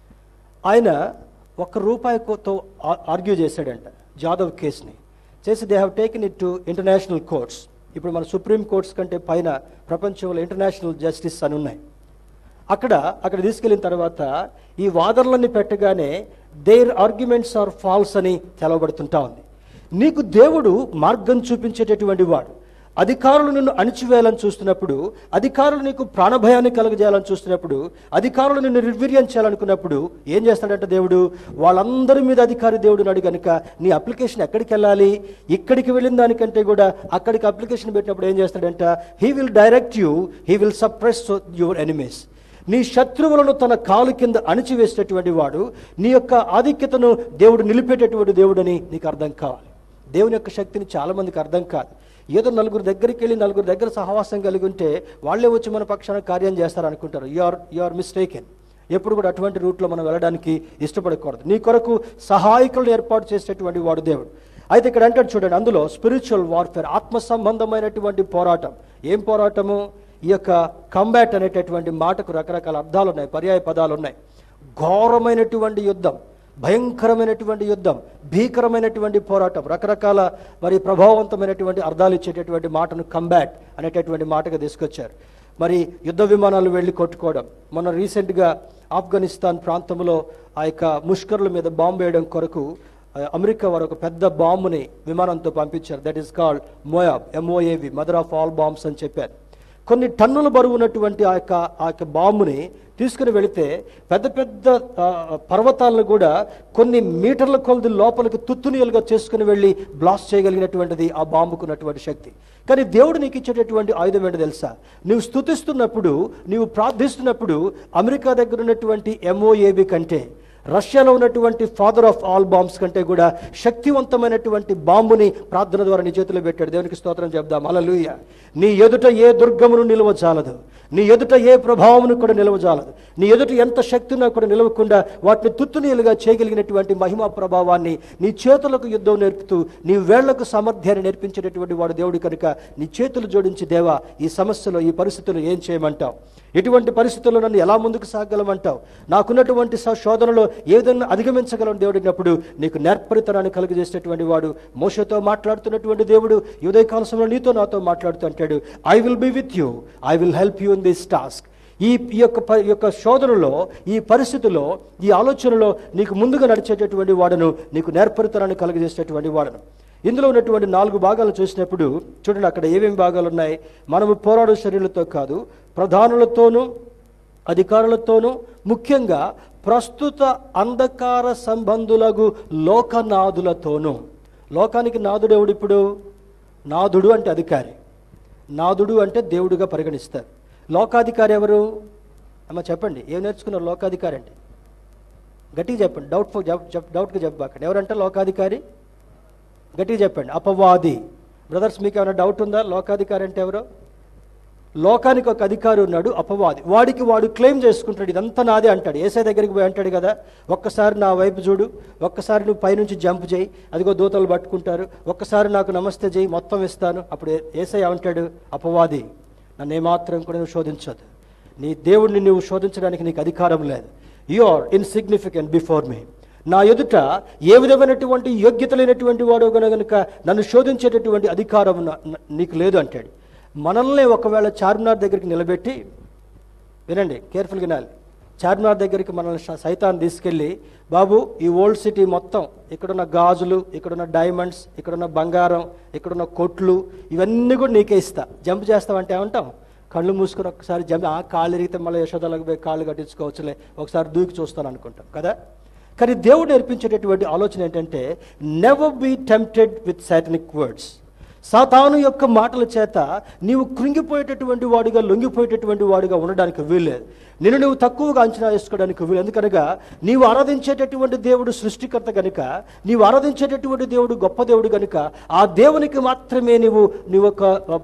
ఆయన ఒక్క రూపాయితో ఆర్గ్యూ చేశాడంట జాదవ్ కేసుని చేసి they have taken it to international courts ఇప్పుడు మన సుప్రీం కోర్ట్స్ కంటే పైన ప్రపంచంలో ఇంటర్నేషనల్ జస్టిస్ అని ఉన్నాయి అక్కడ అక్కడ తీసుకెళ్ళిన తర్వాత ఈ వాదనలన్నీ పెట్టగానే దేర్ ఆర్గ్యుమెంట్స్ ఆర్ ఫాల్స్ అని తెలవబడుతుంటా ఉంది నీకు దేవుడు మార్గం చూపించేటటువంటి వాడు అధికారులు నిన్ను అణిచివేయాలని చూస్తున్నప్పుడు అధికారులు నీకు ప్రాణభయాన్ని కలుగజేయాలని చూస్తున్నప్పుడు అధికారులు నిన్ను నిర్వీర్యం చేయాలనుకున్నప్పుడు ఏం చేస్తాడంటే దేవుడు వాళ్ళందరి మీద అధికారి దేవుడు నాడు కనుక నీ అప్లికేషన్ ఎక్కడికి వెళ్ళాలి ఇక్కడికి వెళ్ళిన దానికంటే కూడా అక్కడికి అప్లికేషన్ పెట్టినప్పుడు ఏం చేస్తాడంట he will direct you he will suppress your enemies నీ శత్రువులను తన కాలు కింద అణిచివేసేటటువంటి వాడు నీ యొక్క ఆధిక్యతను దేవుడు నిలిపేటటువంటి దేవుడని నీకు అర్థం కావాలి దేవుని యొక్క శక్తిని చాలా మందికి అర్థం కాదు ఏదో నలుగురు దగ్గరికి వెళ్ళి నలుగురు దగ్గర సహవాసం కలిగి ఉంటే వాళ్ళే వచ్చి మన పక్షాన కార్యం చేస్తారనుకుంటారు you are you are mistaken ఎప్పుడు కూడా అటువంటి రూట్లో మనం వెళ్ళడానికి ఇష్టపడకూడదు నీ కొరకు సహాయకులను ఏర్పాటు చేసేటటువంటి వాడు దేవుడు అయితే ఇక్కడ అంటాడు చూడండి అందులో స్పిరిచువల్ వార్ఫేర్ ఆత్మ సంబంధమైనటువంటి పోరాటం ఏం పోరాటము ఈ యొక్క కంబాట్ అనేటటువంటి మాటకు రకరకాల అర్థాలు ఉన్నాయి పర్యాయ పదాలు ఉన్నాయి ఘోరమైనటువంటి యుద్ధం భయంకరమైనటువంటి యుద్ధం భీకరమైనటువంటి పోరాటం రకరకాల మరి ప్రభావవంతమైనటువంటి అర్థాలు ఇచ్చేటటువంటి మాటను కంబాట్ అనేటటువంటి మాటగా తీసుకొచ్చారు మరి యుద్ధ విమానాలు వెళ్ళి కొట్టుకోవడం మొన్న రీసెంట్గా ఆఫ్ఘనిస్తాన్ ప్రాంతంలో ఆ యొక్క ముష్కరుల మీద బాంబు వేయడం కొరకు ఆ, అమెరికా వారు ఒక పెద్ద బాంబుని విమానంతో పంపించారు that is called MOAB M O A B mother of all bombs అని చెప్పారు కొన్ని టన్నుల బరువు ఉన్నటువంటి ఆ యొక్క ఆ యొక్క బాంబుని తీసుకుని వెళితే పెద్ద పెద్ద ఆ, పర్వతాలను కూడా కొన్ని మీటర్ల కొలది లోపలికి తుత్తునియలుగా చేసుకుని వెళ్ళి బ్లాస్ట్ చేయగలిగినటువంటిది ఆ బాంబుకున్నటువంటి శక్తి కానీ దేవుడు నీకు ఇచ్చేటటువంటి ఆయుధం ఏంటో తెలుసా నువ్వు స్తుతిస్తున్నప్పుడు నీవు ప్రార్థిస్తున్నప్పుడు అమెరికా దగ్గర ఉన్నటువంటి ఎంఓఏబి కంటే రష్యాలో ఉన్నటువంటి ఫాదర్ ఆఫ్ ఆల్ బాంబ్స్ కంటే కూడా శక్తివంతమైనటువంటి బాంబుని ప్రార్థన ద్వారా నీ చేతిలో పెట్టాడు దేవునికి స్తోత్రం చెప్దాం అలలుయ నీ ఎదుట ఏ దుర్గమును నిలవజాలదు నీ ఎదుట ఏ ప్రభావమును కూడా నిలవజాలదు నీ ఎదుట ఎంత శక్తినో కూడా నిలవకుండా వాటిని తుత్తునీలుగా చేయగలిగినటువంటి మహిమా ప్రభావాన్ని నీ చేతులకు యుద్ధం నేర్పుతూ నీ వేళ్లకు సామర్థ్యాన్ని నేర్పించేటటువంటి వాడు దేవుడు కనుక నీ చేతులు జోడించి దేవా ఈ సమస్యలో ఈ పరిస్థితుల్లో ఏం చేయమంటావు ఎటువంటి పరిస్థితుల్లో నన్ను ఎలా ముందుకు సాగలమంటావు నాకున్నటువంటి స- శోధనలో ఏ విధంగా అధిగమించగలను దేవుడు అన్నప్పుడు నీకు నేర్పరితనాన్ని కలుగజేసేటువంటి వాడు మోసతో మాట్లాడుతున్నటువంటి దేవుడు ఈ ఉదయకాల సమయంలో నీతో నాతో మాట్లాడుతూ అంటాడు I will be with you I will help you in this task ఈ ఈ యొక్క ప- ఈ యొక్క శోధనలో ఈ పరిస్థితిలో ఈ ఆలోచనలో నీకు ముందుగా నడిచేటటువంటి వాడను నీకు నేర్పరితనాన్ని కలుగజేసేటటువంటి వాడను ఇందులో ఉన్నటువంటి నాలుగు భాగాలు చూసినప్పుడు చూడండి అక్కడ ఏమేమి భాగాలు ఉన్నాయి మనము పోరాడు శరీరులతో కాదు ప్రధానులతోనూ అధికారులతోనూ ముఖ్యంగా ప్రస్తుత అంధకార సంబంధులకు లోకనాథులతోనూ లోకానికి నాదుడు ఎవడు ఇప్పుడు నాదుడు అంటే అధికారి నాదుడు అంటే దేవుడిగా పరిగణిస్తారు లోకాధికారి ఎవరు అమ్మ చెప్పండి ఏం నేర్చుకున్నారు లోకాధికారి అంటే గట్టిగా చెప్పండి డౌట్ డౌట్గా చెప్పబాకండి ఎవరంటే లోకాధికారి గట్టిగా చెప్పండి అపవాది బ్రదర్స్ మీకు ఏమైనా డౌట్ ఉందా లోకాధికారి అంటే ఎవరు లోకానికి ఒక అధికారి ఉన్నాడు అపవాది వాడికి వాడు క్లెయిమ్ చేసుకుంటాడు ఇదంతా నాదే అంటాడు ఏసై దగ్గరికి పోయి అంటాడు కదా ఒక్కసారి నా వైపు చూడు ఒక్కసారి నువ్వు పైనుంచి జంప్ చేయి అదిగో దూతలు పట్టుకుంటారు ఒక్కసారి నాకు నమస్తే చేయి మొత్తం ఇస్తాను అప్పుడు ఏ- ఏసై అంటాడు అపవాది నన్ను ఏమాత్రం కూడా నువ్వు శోధించదు నీ దేవుడిని నువ్వు శోధించడానికి నీకు అధికారం లేదు you are insignificant before me నా ఎదుట ఏ విధమైనటువంటి యోగ్యత లేనటువంటి వాడు కనుక నన్ను శోధించేటటువంటి అధికారం నా- నా- నీకు లేదు అంటాడు మనల్ని ఒకవేళ చార్మినార్ దగ్గరికి నిలబెట్టి వినండి కేర్ఫుల్గా వినాలి చార్మినార్ దగ్గరికి మనల్ని స- సైతాన్ తీసుకెళ్ళి బాబు ఈ ఓల్డ్ సిటీ మొత్తం ఇక్కడున్న గాజులు ఇక్కడున్న డైమండ్స్ ఇక్కడున్న బంగారం ఇక్కడున్న కొట్లు ఇవన్నీ కూడా నీకే ఇస్తా జంప్ చేస్తావంటే ఏమంటాం కళ్ళు మూసుకొని ఒకసారి జంప్ ఆ కాళ్ళు ఎరిగితే మళ్ళీ యశోదలకు పోయి కాళ్ళు కట్టించుకోవచ్చులే ఒకసారి దూకి చూస్తాను అనుకుంటాం కదా కానీ దేవుడు నేర్పించేటటువంటి ఆలోచన ఏంటంటే never be tempted with satanic words సాతాను యొక్క మాటల చేత నీవు కృంగిపోయేటటువంటి వాడిగా లొంగిపోయేటటువంటి వాడిగా ఉండడానికి వీల్లేదు నిన్ను నువ్వు తక్కువగా అంచనా వేసుకోవడానికి వీలు ఎందుకనగా నీవు ఆరాధించేటటువంటి దేవుడు సృష్టికర్త గనుక నీవు ఆరాధించేటటువంటి దేవుడు గొప్ప దేవుడు గనుక ఆ దేవునికి మాత్రమే నీవు నీవు ఒక ఆ,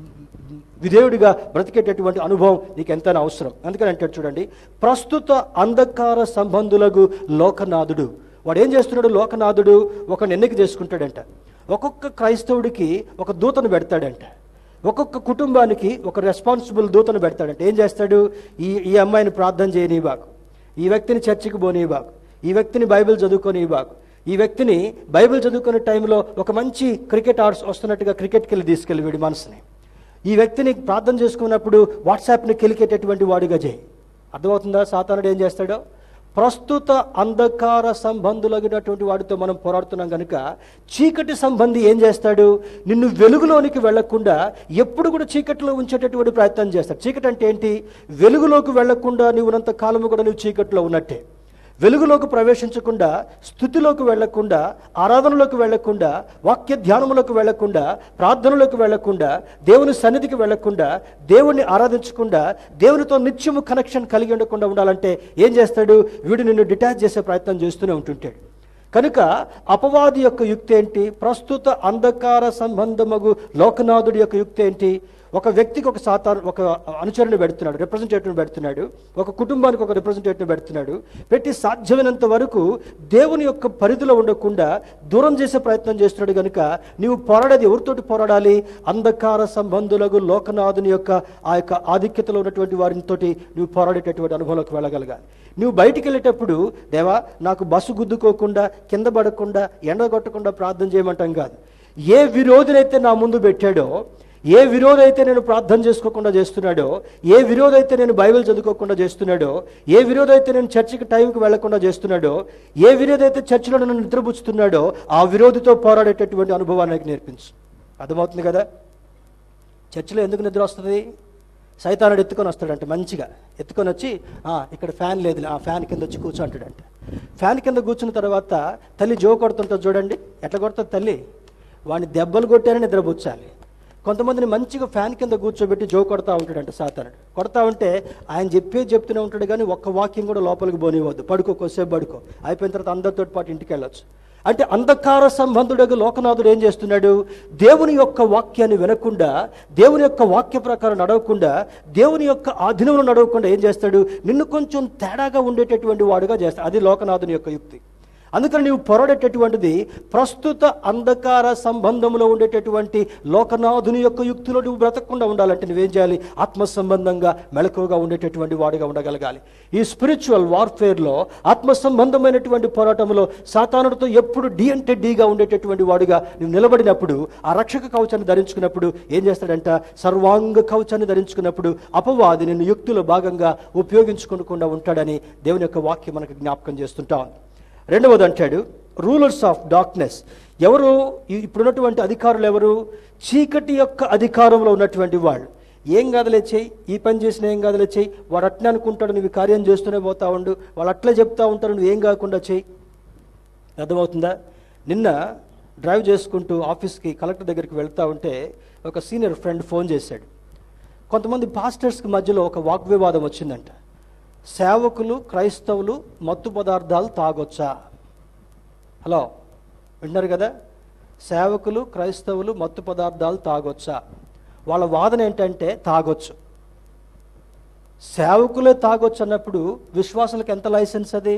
విధేయుడిగా బ్రతికేటటువంటి అనుభవం నీకు ఎంతైనా అవసరం అందుకని అంటాడు చూడండి ప్రస్తుత అంధకార సంబంధులకు లోకనాథుడు వాడు ఏం చేస్తున్నాడు లోకనాథుడు ఒక ఎన్నిక చేసుకుంటాడంట ఒక్కొక్క క్రైస్తవుడికి ఒక దూతను పెడతాడంట ఒక్కొక్క కుటుంబానికి ఒక రెస్పాన్సిబుల్ దూతను పెడతాడంట ఏం చేస్తాడు ఈ ఈ అమ్మాయిని ప్రార్థన చేయనివ్వకు ఈ వ్యక్తిని చర్చికి పోనివ్వకు ఈ వ్యక్తిని బైబిల్ చదువుకోనివ్వకు ఈ వ్యక్తిని బైబిల్ చదువుకునే టైంలో ఒక మంచి క్రికెట్ ఆర్ట్స్ వస్తున్నట్టుగా క్రికెట్కి వెళ్ళి తీసుకెళ్ళి వీడి మనసుని ఈ వ్యక్తిని ప్రార్థన చేసుకున్నప్పుడు వాట్సాప్ని కెలికేటటువంటి వాడిగా చేయి అర్థమవుతుందా సాతానుడు ఏం చేస్తాడో ప్రస్తుత అంధకార సంబంధులగినటువంటి వాడితో మనం పోరాడుతున్నాం కనుక చీకటి సంబంధి ఏం చేస్తాడు నిన్ను వెలుగులోనికి వెళ్లకుండా ఎప్పుడు కూడా చీకటిలో ఉంచేటటువంటి ప్రయత్నం చేస్తాడు చీకటి అంటే ఏంటి వెలుగులోకి వెళ్లకుండా నువ్వు ఉన్నంత కాలము కూడా నువ్వు చీకటిలో ఉన్నట్టే వెలుగులోకి ప్రవేశించకుండా స్థుతిలోకి వెళ్లకుండా ఆరాధనలోకి వెళ్లకుండా వాక్య ధ్యానములకు వెళ్లకుండా ప్రార్థనలోకి వెళ్లకుండా దేవుని సన్నిధికి వెళ్లకుండా దేవుణ్ణి ఆరాధించకుండా దేవునితో నిత్యము కనెక్షన్ కలిగి ఉండకుండా ఉండాలంటే ఏం చేస్తాడు వీడు నిన్ను డిటాచ్ చేసే ప్రయత్నం చేస్తూనే ఉంటుంటాడు కనుక అపవాది యొక్క యుక్తి ఏంటి ప్రస్తుత అంధకార సంబంధమగు లోకనాథుడి యొక్క యుక్తి ఏంటి ఒక వ్యక్తికి ఒక సాతాను ఒక అనుచరుని పెడుతున్నాడు రిప్రజెంటేటివ్ని పెడుతున్నాడు ఒక కుటుంబానికి ఒక రిప్రజెంటేటివ్ని పెడుతున్నాడు పెట్టి సాధ్యమైనంత వరకు దేవుని యొక్క పరిధిలో ఉండకుండా దూరం చేసే ప్రయత్నం చేస్తున్నాడు కనుక నీవు పోరాడేది ఎవరితోటి పోరాడాలి అంధకార సంబంధులకు లోకనాథుని యొక్క ఆ యొక్క ఆధిక్యతలో ఉన్నటువంటి వారితోటి నువ్వు పోరాడేటటువంటి అనుభవంలోకి వెళ్ళగలగాలి నువ్వు బయటికి వెళ్ళేటప్పుడు దేవా నాకు బస్సు గుద్దుకోకుండా కింద పడకుండా ఎండ కొట్టకుండా ప్రార్థన చేయమంటాం కాదు ఏ విరోధినైతే నా ముందు పెట్టాడో ఏ విరోధైతే నేను ప్రార్థన చేసుకోకుండా చేస్తున్నాడో ఏ విరోధైతే నేను బైబిల్ చదువుకోకుండా చేస్తున్నాడో ఏ విరోధైతే నేను చర్చికి టైంకి వెళ్లకుండా చేస్తున్నాడో ఏ విరోధైతే చర్చిలో నన్ను నిద్రపుచ్చుతున్నాడో ఆ విరోధితో పోరాడేటటువంటి అనుభవాన్ని నాకు నేర్పించు అర్థమవుతుంది కదా చర్చిలో ఎందుకు నిద్ర వస్తుంది సైతానుడు ఎత్తుకొని వస్తాడంట మంచిగా ఎత్తుకొని వచ్చి "ఆ, ఇక్కడ ఫ్యాన్ లేదు ఆ ఫ్యాన్ కింద వచ్చి కూర్చో అంటాడంట ఫ్యాన్ కింద కూర్చున్న తర్వాత తల్లి జో కొడుతుంటుంది చూడండి ఎట్లా కొడుతుంది తల్లి వాడిని దెబ్బలు కొట్టారని నిద్రపుచ్చాలి కొంతమందిని మంచిగా ఫ్యాన్ కింద కూర్చోబెట్టి జో కొడతా ఉంటాడంట సాతానుడు కొడతా ఉంటే ఆయన చెప్పేది చెప్తూనే ఉంటాడు కానీ ఒక్క వాక్యం కూడా లోపలికి పోనివ్వద్దు పడుకో కొద్దిసేపు పడుకో అయిపోయిన తర్వాత అందరితో పాటు ఇంటికి వెళ్ళొచ్చు అంటే అంధకార సంబంధుడు లోకనాథుడు ఏం చేస్తున్నాడు దేవుని యొక్క వాక్యాన్ని వినకుండా దేవుని యొక్క వాక్య ప్రకారం నడవకుండా దేవుని యొక్క ఆధీనంలో నడవకుండా ఏం చేస్తాడు నిన్ను కొంచెం తేడాగా ఉండేటటువంటి వాడుగా చేస్తాడు అది లోకనాథుని యొక్క యుక్తి అందుకని నీవు పొరడేటటువంటిది ప్రస్తుత అంధకార సంబంధంలో ఉండేటటువంటి లోకనాథుని యొక్క యుక్తిలో నువ్వు బ్రతకకుండా ఉండాలంటే నువ్వేం చేయాలి ఆత్మ సంబంధంగా మెలకువగా ఉండేటటువంటి వాడిగా ఉండగలగాలి ఈ స్పిరిచువల్ వార్ఫేర్లో ఆత్మ సంబంధమైనటువంటి పోరాటంలో సాతానుడితో ఎప్పుడు డి అంటే డీగా ఉండేటటువంటి వాడుగా నువ్వు నిలబడినప్పుడు ఆ రక్షక కవచాన్ని ధరించుకున్నప్పుడు ఏం చేస్తాడంట సర్వాంగ కవచాన్ని ధరించుకున్నప్పుడు అపవాది నిన్ను యుక్తిలో భాగంగా ఉపయోగించుకోకుండా ఉంటాడని దేవుని యొక్క వాక్యం మనకు జ్ఞాపకం చేస్తుంటా ఉంది రెండవది అంటాడు రూలర్స్ ఆఫ్ డార్క్నెస్ ఎవరు ఈ- ఇప్పుడున్నటువంటి అధికారులు ఎవరు చీకటి యొక్క అధికారంలో ఉన్నటువంటి వాళ్ళు ఏం కాదులే చెయ్యి ఈ పని చేసినా ఏం కాదులే చెయ్యి వాడు అట్నే అనుకుంటాడు నువ్వు ఈ కార్యం చేస్తూనే పోతా ఉండు వాళ్ళు అట్లే చెప్తా ఉంటారు నువ్వు ఏం కాకుండా చెయ్యి అర్థమవుతుందా నిన్న డ్రైవ్ చేసుకుంటూ ఆఫీస్కి కలెక్టర్ దగ్గరికి వెళ్తా ఉంటే ఒక సీనియర్ ఫ్రెండ్ ఫోన్ చేశాడు కొంతమంది పాస్టర్స్కి మధ్యలో ఒక వాగ్వివాదం వచ్చిందంట సేవకులు క్రైస్తవులు మత్తు పదార్థాలు తాగొచ్చా హలో వింటున్నారు కదా సేవకులు క్రైస్తవులు మత్తు పదార్థాలు తాగొచ్చా వాళ్ళ వాదన ఏంటంటే తాగొచ్చు సేవకులే తాగొచ్చు అన్నప్పుడు విశ్వాసులకు ఎంత లైసెన్స్ అది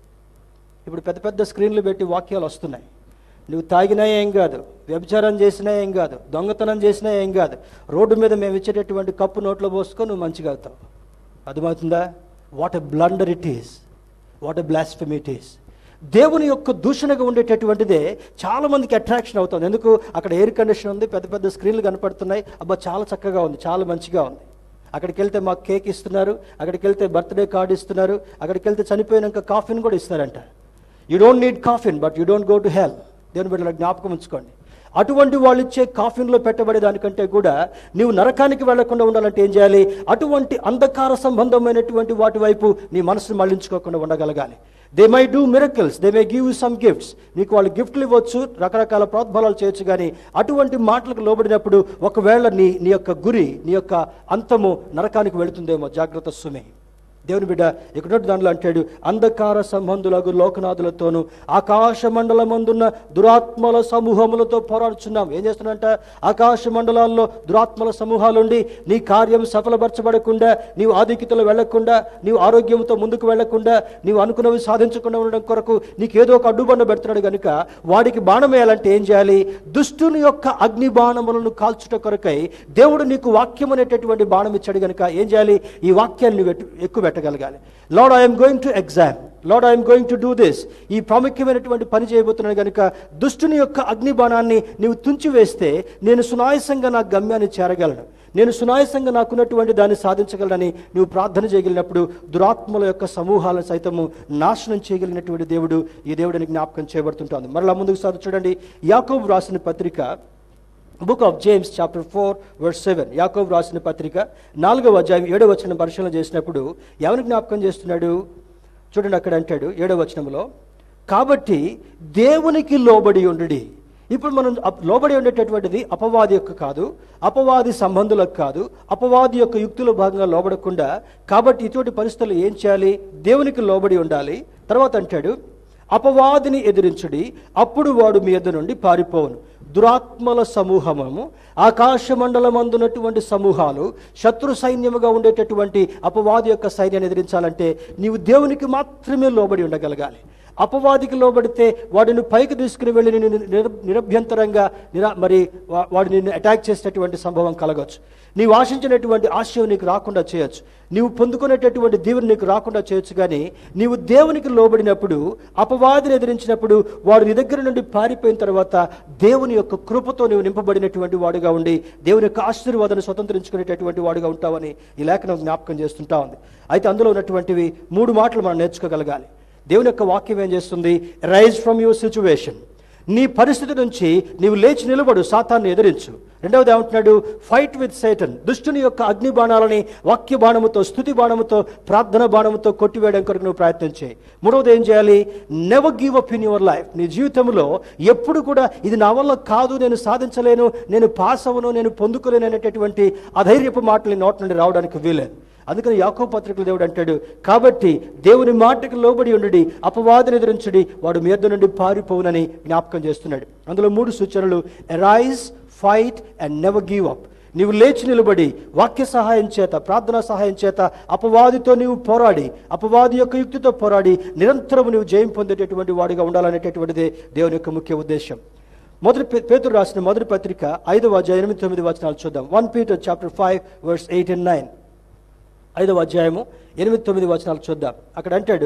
ఇప్పుడు పెద్ద పెద్ద స్క్రీన్లు పెట్టి వాక్యాలు వస్తున్నాయి నువ్వు తాగినా ఏం కాదు వ్యభిచారం చేసినా ఏం కాదు దొంగతనం చేసినా ఏం కాదు రోడ్డు మీద మేము ఇచ్చేటటువంటి కప్పు నోట్లో పోసుకో నువ్వు మంచిగా అవుతావు అర్థమవుతుందా what a blunder it is what a blasphemy it is దేవుని యొక్క దూషణగా ఉండేటటువంటిదే చాలా మందికి అట్రాక్షన్ అవుతుంది ఎందుకు అక్కడ ఎయిర్ కండిషన్ ఉంది పెద్ద పెద్ద స్క్రీన్లు కనపడుతున్నాయి అబ్బా చాలా చక్కగా ఉంది చాలా మంచిగా ఉంది అక్కడికి వెళ్తే మాకు కేక్ ఇస్తున్నారు అక్కడికి వెళ్తే బర్త్డే కార్డు ఇస్తున్నారు అక్కడికి వెళ్తే చనిపోయినాక కాఫీని కూడా ఇస్తారంట you don't need coffin but you don't go to hell దేవుని బిడ్డల జ్ఞాపకం ఉంచుకోండి అటువంటి వాళ్ళు ఇచ్చే కాఫీన్లో పెట్టబడే దానికంటే కూడా నీవు నరకానికి వెళ్లకుండా ఉండాలంటే ఏం చేయాలి అటువంటి అంధకార సంబంధమైనటువంటి వాటి వైపు నీ మనసును మళ్లించుకోకుండా ఉండగలగాలి they may do miracles they may give some gifts నీకు వాళ్ళు గిఫ్ట్లు ఇవ్వచ్చు రకరకాల ప్రోద్బలాలు చేయొచ్చు కానీ అటువంటి మాటలకు లోబడినప్పుడు ఒకవేళ నీ నీ యొక్క గురి నీ యొక్క అంతము నరకానికి వెళుతుందేమో జాగ్రత్త సుమే దేవుని బిడ్డ ఇక్కడ దానిలో అంటాడు అంధకార సంబంధులకు లోకనాథులతోనూ ఆకాశ మండలమందున్న దురాత్మల సమూహములతో పోరాడుచున్నాం ఏం చేస్తున్నంట ఆకాశ మండలాల్లో దురాత్మల సమూహాలుండి నీ కార్యం సఫలపరచబడకుండా నీవు ఆధిక్యతలో వెళ్లకుండా నీవు ఆరోగ్యంతో ముందుకు వెళ్లకుండా నీవు అనుకున్నవి సాధించకుండా ఉండడం కొరకు నీకు ఏదో ఒక అడ్డుబండ పెడుతున్నాడు కనుక వాడికి బాణం వేయాలంటే ఏం చేయాలి దుష్టుని యొక్క అగ్ని బాణములను కాల్చుట కొరకై దేవుడు నీకు వాక్యం అనేటటువంటి బాణం ఇచ్చాడు కనుక ఏం చేయాలి ఈ వాక్యాన్ని నువ్వు ఎట్టు- ఎక్కువ పెట్టగలగాలి lord I'm going to exam lord I'm going to do this ఈ ప్రాముఖ్యమైనటువంటి పని చేయబోతున్నాను కనుక దుష్టుని యొక్క అగ్ని బాణాన్ని నీవు తుంచివేస్తే నేను సునాయసంగా నా గమ్యాన్ని చేరగలను నేను సునాయసంగా నాకున్నటువంటి దాన్ని సాధించగలనని నువ్వు ప్రార్థన చేయగలిగినప్పుడు దురాత్మల యొక్క సమూహాలను సైతము నాశనం చేయగలిగినటువంటి దేవుడు ఈ దేవుడిని జ్ఞాపకం చేయబడుతుంటుంది మరలా ముందుకు సాగు చూడండి యాకోబు రాసిన పత్రిక book of James chapter four verse seven యాకోబు రాసిన పత్రిక నాలుగవ అధ్యాయం ఏడవ వచనం పరిశీలన చేసినప్పుడు ఎవరిని జ్ఞాపకం చేస్తున్నాడు చూడండి అక్కడ అంటాడు ఏడవ వచనంలో కాబట్టి దేవునికి లోబడి ఉండుడి ఇప్పుడు మనం అప్- లోబడి ఉండేటటువంటిది అపవాది యొక్క కాదు అపవాది సంబంధులకు కాదు అపవాది యొక్క యుక్తుల భాగంగా లోబడకుండా కాబట్టి ఇటువంటి పరిస్థితులు ఏం చేయాలి దేవునికి లోబడి ఉండాలి తర్వాత అంటాడు అపవాదిని ఎదిరించుడి అప్పుడు వాడు మీ ఎద్దు నుండి పారిపోవును దురాత్మల సమూహము ఆకాశ మండలమందున్నటువంటి సమూహాలు శత్రు సైన్యముగా ఉండేటటువంటి అపవాది యొక్క సైన్యాన్ని ఎదిరించాలంటే నీవు దేవునికి మాత్రమే లోబడి ఉండగలగాలి అపవాదికి లోబడితే వాడిని పైకి తీసుకుని వెళ్ళి నిన్ను నిర- నిరభ్యంతరంగా నిరా మరి వా- వాడు నిన్ను అటాక్ చేసేటటువంటి సంభవం కలగవచ్చు నీవు ఆశించినటువంటి ఆశయం నీకు రాకుండా చేయొచ్చు నీవు పొందుకునేటటువంటి దీవుని నీకు రాకుండా చేయొచ్చు కానీ నీవు దేవునికి లోబడినప్పుడు అపవాదిని ఎదిరించినప్పుడు వాడు నీ దగ్గర నుండి పారిపోయిన తర్వాత దేవుని యొక్క కృపతో నీవు నింపబడినటువంటి వాడుగా ఉండి దేవుని యొక్క ఆశీర్వాదాన్ని స్వతంత్రించుకునేటటువంటి వాడుగా ఉంటావని ఈ లేఖనం జ్ఞాపకం చేస్తుంటా ఉంది అయితే అందులో ఉన్నటువంటివి మూడు మాటలు మనం నేర్చుకోగలగాలి దేవుని యొక్క వాక్యం ఏం చేస్తుంది రైజ్ ఫ్రమ్ యువర్ సిచ్యువేషన్ నీ పరిస్థితి నుంచి నీవు లేచి నిలబడు సాతాన్ని ఎదిరించు రెండవది ఏమంటున్నాడు ఫైట్ విత్ సైటన్ దుష్టుని యొక్క అగ్ని బాణాలని వాక్య బాణముతో స్థుతి బాణముతో ప్రార్థన బాణముతో కొట్టివేయడం కొరకు నువ్వు ప్రయత్నం చేయి మూడవది ఏం చేయాలి never give up in your life నీ జీవితంలో ఎప్పుడు కూడా ఇది నా వల్ల కాదు నేను సాధించలేను నేను పాస్ అవ్వను నేను పొందుకోలేను అనేటటువంటి అధైర్యపు మాటలు నీ నోటి నుండి రావడానికి వీలేదు అందుకని యాకో పత్రికలు దేవుడు అంటాడు కాబట్టి దేవుని మాటకు లోబడి ఉండి అపవాదిని ఎదిరించుడి వాడు మీ యొద్ద నుండి పారిపోవునని జ్ఞాపకం చేస్తున్నాడు అందులో మూడు సూచనలు rise fight and never give up నీవు లేచి నిలబడి వాక్య సహాయం చేత ప్రార్థనా సహాయం చేత అపవాదితో నీవు పోరాడి అపవాది యొక్క యుక్తితో పోరాడి నిరంతరం నీవు జయం పొందేటటువంటి వాడిగా ఉండాలనేటటువంటిదే దేవుని యొక్క ముఖ్య ఉద్దేశం మొదటి పే- పేతురు రాసిన మొదటి పత్రిక ఐదవ అధ్యాయం ఎనిమిది తొమ్మిది వచనాలు చూద్దాం one Peter chapter five verse eight and nine ఐదవ అధ్యాయము ఎనిమిది తొమ్మిది వచనాలు చూద్దాం అక్కడ అంటాడు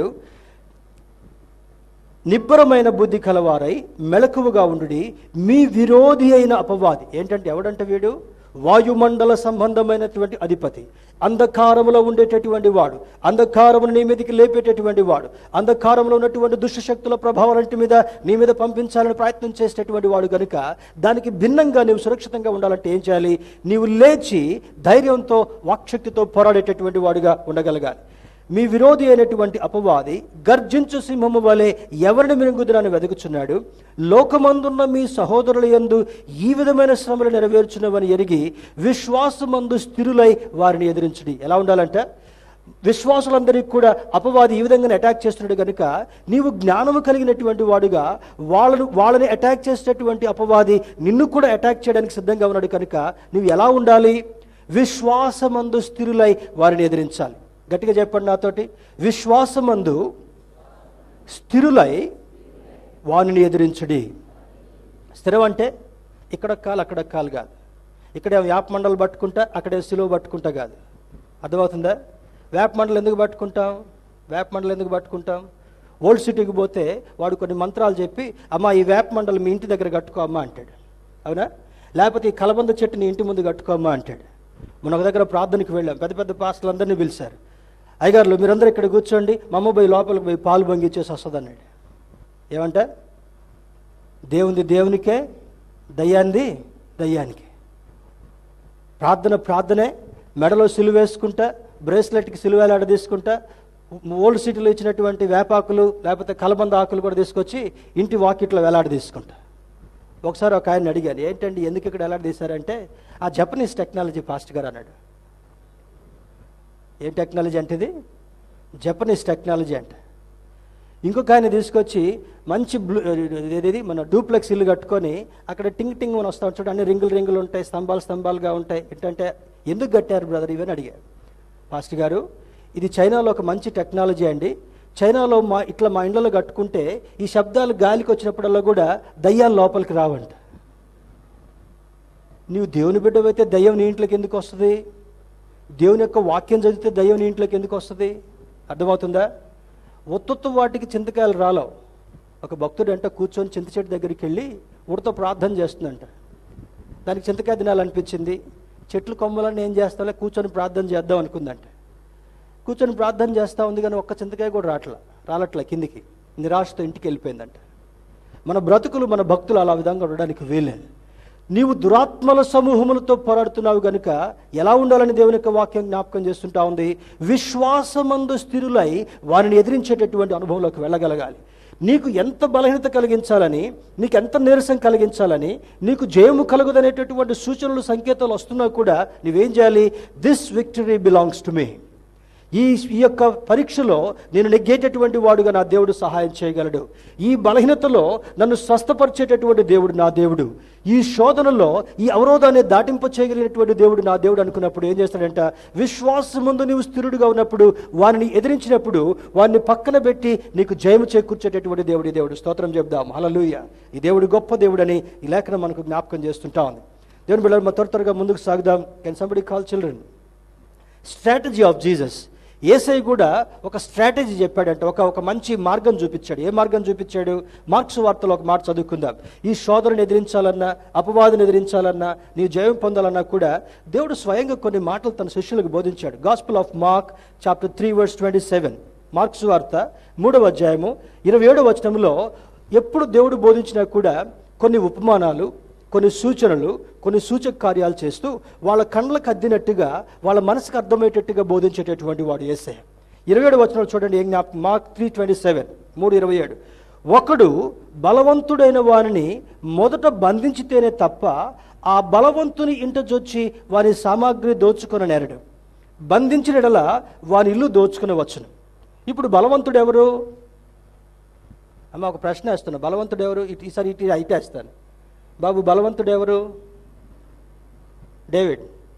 నిబ్బరమైన బుద్ధి కలవారై మెలకువగా ఉండుడి మీ విరోధి అయిన అపవాది ఏంటంటే ఎవడంటే వీడు వాయుమండల సంబంధమైనటువంటి అధిపతి అంధకారములో ఉండేటటువంటి వాడు అంధకారమును నీ మీదకి లేపేటటువంటి వాడు అంధకారంలో ఉన్నటువంటి దుష్ట శక్తుల ప్రభావాలంటి మీద నీ మీద పంపించాలని ప్రయత్నం చేసేటటువంటి వాడు కనుక దానికి భిన్నంగా నీవు సురక్షితంగా ఉండాలంటే ఏం చేయాలి నీవు లేచి ధైర్యంతో వాక్శక్తితో పోరాడేటటువంటి వాడిగా ఉండగలగాలి మీ విరోధి అయినటువంటి అపవాది గర్జించు సింహము వలె ఎవరిని మిరుగుదనని వెతుకుచున్నాడు లోకమందున్న మీ సహోదరుల యందు ఈ విధమైన శ్రమలు నెరవేర్చున్నవని ఎరిగి విశ్వాసమందు స్థిరులై వారిని ఎదిరించుడి ఎలా ఉండాలంటే విశ్వాసులందరికీ కూడా అపవాది ఈ విధంగా అటాక్ చేస్తున్నాడు కనుక నీవు జ్ఞానము కలిగినటువంటి వాడుగా వాళ్ళను వాళ్ళని అటాక్ చేసేటటువంటి అపవాది నిన్ను కూడా అటాక్ చేయడానికి సిద్ధంగా ఉన్నాడు కనుక నువ్వు ఎలా ఉండాలి విశ్వాసమందు స్థిరులై వారిని ఎదిరించాలి గట్టిగా చెప్పండి నాతోటి విశ్వాసమందు స్థిరులై వారిని ఎదిరించుడి స్థిరం అంటే ఇక్కడ కాలు అక్కడ కాలు కాదు ఇక్కడే వేప మండలు పట్టుకుంటా అక్కడే సిలువ పట్టుకుంటా కాదు అర్థమవుతుందా వేప మండలు ఎందుకు పట్టుకుంటాం వేప మండలు ఎందుకు పట్టుకుంటాం ఓల్డ్ సిటీకి పోతే వాడు కొన్ని మంత్రాలు చెప్పి అమ్మా ఈ వేప మండలు మీ ఇంటి దగ్గర కట్టుకో అమ్మా అంటాడు అవునా లేకపోతే ఈ కలబంద చెట్టు నీ ఇంటి ముందు కట్టుకో అమ్మా అంటాడు మన ఒక దగ్గర ప్రార్థనకి వెళ్ళాం పెద్ద పెద్ద పాస్టర్లందరినీ పిలిచారు అయ్యగారులు మీరందరూ ఇక్కడ కూర్చోండి మా అమ్మ పోయి లోపలికి పోయి పాలు పొంగిచ్చేసి వస్తుంది అన్నాడు ఏమంట దేవుంది దేవునికే దయ్యాంది దయ్యానికి ప్రార్థన ప్రార్థనే మెడలో సిలువ వేసుకుంటా బ్రేస్లెట్కి సిలువ వేలాడ తీసుకుంటా ఓల్డ్ సిటీలో ఇచ్చినటువంటి వేపాకులు లేకపోతే కలబంద ఆకులు కూడా తీసుకొచ్చి ఇంటి వాకిట్లో వేలాడ తీసుకుంటా ఒకసారి ఒక ఆయన అడిగాను ఏంటండి ఎందుకు ఇక్కడ వేలాడ తీశారంటే ఆ జపనీస్ టెక్నాలజీ ఫాస్ట్ గారు అన్నాడు ఏం టెక్నాలజీ అంటే ఇది జపనీస్ టెక్నాలజీ అంట ఇంకొక ఆయన తీసుకొచ్చి మంచి బ్లూ ఏది మన డూప్లెక్స్ ఇల్లు కట్టుకొని అక్కడ టింగ్ టింగ్ అని వస్తా చూడండి అన్ని రింగులు రింగులు ఉంటాయి స్తంభాలు స్తంభాలుగా ఉంటాయి ఏంటంటే ఎందుకు కట్టారు బ్రదర్ ఇవని అడిగారు పాస్టర్ గారు ఇది చైనాలో ఒక మంచి టెక్నాలజీ అండి చైనాలో మా ఇట్లా మా ఇండ్లలో కట్టుకుంటే ఈ శబ్దాలు గాలికి వచ్చినప్పుడల్లా కూడా దయ్యాలు లోపలికి రావంట నీవు దేవుని బిడ్డవైతే దయ్యం నీ ఇంట్లోకి ఎందుకు వస్తుంది దేవుని యొక్క వాక్యం చదివితే దయ్యం నీ ఇంట్లోకి ఎందుకు వస్తుంది అర్థమవుతుందా ఒత్తొత్తు వాటికి చింతకాయలు రాలవు ఒక భక్తుడు అంట కూర్చొని చింత చెట్టు దగ్గరికి వెళ్ళి ఉడతో ప్రార్థన చేస్తుందంట దానికి చింతకాయ తినాలనిపించింది చెట్లు కొమ్మలన్నీ ఏం చేస్తాలే కూర్చొని ప్రార్థన చేద్దాం అనుకుందంట కూర్చొని ప్రార్థన చేస్తూ ఉంది కానీ ఒక్క చింతకాయ కూడా రావట్లా రాలట్లా కిందికి నిరాశతో ఇంటికి వెళ్ళిపోయిందంట మన బ్రతుకులు మన భక్తులు అలా విధంగా ఉండడానికి వీలేదు నీవు దురాత్మల సమూహములతో పోరాడుతున్నావు గనుక ఎలా ఉండాలని దేవుని యొక్క వాక్యం జ్ఞాపకం చేస్తుంటా ఉంది విశ్వాసమందు స్థిరులై వారిని ఎదిరించేటటువంటి అనుభవంలోకి వెళ్ళగలగాలి నీకు ఎంత బలహీనత కలిగించాలని నీకు ఎంత నీరసం కలిగించాలని నీకు జయము కలుగుదనేటటువంటి సూచనలు సంకేతాలు వస్తున్నా కూడా నువ్వేం చేయాలి this victory belongs to me ఈ ఈ యొక్క పరీక్షలో నేను నెగ్గేటటువంటి వాడుగా నా దేవుడు సహాయం చేయగలడు ఈ బలహీనతలో నన్ను స్వస్థపరిచేటటువంటి దేవుడు నా దేవుడు ఈ శోధనలో ఈ అవరోధాన్ని దాటింప చేయగలిగినటువంటి దేవుడు నా దేవుడు అనుకున్నప్పుడు ఏం చేస్తాడంట విశ్వాసం ముందు నీవు స్థిరుడుగా ఉన్నప్పుడు వారిని ఎదిరించినప్పుడు వారిని పక్కన పెట్టి నీకు జయము చేకూర్చేటటువంటి దేవుడి దేవుడు స్తోత్రం చెప్దాం హలలుయ ఈ దేవుడు గొప్ప దేవుడని ఈ లేఖనం మనకు జ్ఞాపకం చేస్తుంటా ఉంది దేవుని బిడ్డలు మా త్వర త్వరగా ముందుకు సాగుదాం can somebody call children strategy of Jesus ఏసై కూడా ఒక స్ట్రాటజీ చెప్పాడంట ఒక ఒక మంచి మార్గం చూపించాడు ఏ మార్గం చూపించాడు మార్క్స్ వార్తలో ఒక మాట చదువుకుందాం ఈ శోధనను ఎదిరించాలన్నా అపవాదుని ఎదిరించాలన్నా నీ జయం పొందాలన్నా కూడా దేవుడు స్వయంగా కొన్ని మాటలు తన శిష్యులకు బోధించాడు gospel of Mark chapter three verse twenty seven మార్క్స్ వార్త మూడవ అధ్యాయము ఇరవై ఏడవ వచనంలో ఎప్పుడు దేవుడు బోధించినా కూడా కొన్ని ఉపమానాలు కొన్ని సూచనలు కొన్ని సూచక కార్యాలు చేస్తూ వాళ్ళ కళ్ళకు అద్దినట్టుగా వాళ్ళ మనసుకు అర్థమయ్యేటట్టుగా బోధించేటటువంటి వాడు ఏసే ఇరవై ఏడు వచనాలు చూడండి ఏం జ్ఞాపకం మార్క్ త్రీ ట్వంటీ సెవెన్ మూడు ఇరవై ఏడు ఒకడు బలవంతుడైన వారిని మొదట బంధించితేనే తప్ప ఆ బలవంతుని ఇంట జొచ్చి వారి సామాగ్రి దోచుకుని నేరడు బంధించిన ఎడల వారి ఇల్లు దోచుకుని వచ్చును ఇప్పుడు బలవంతుడు ఎవరు అమ్మ ఒక ప్రశ్న వేస్తున్నా బలవంతుడు ఎవరు ఇటు ఈసారి ఇటు అయితే వేస్తాను బాబు బలవంతుడు ఎవరు డేవిడ్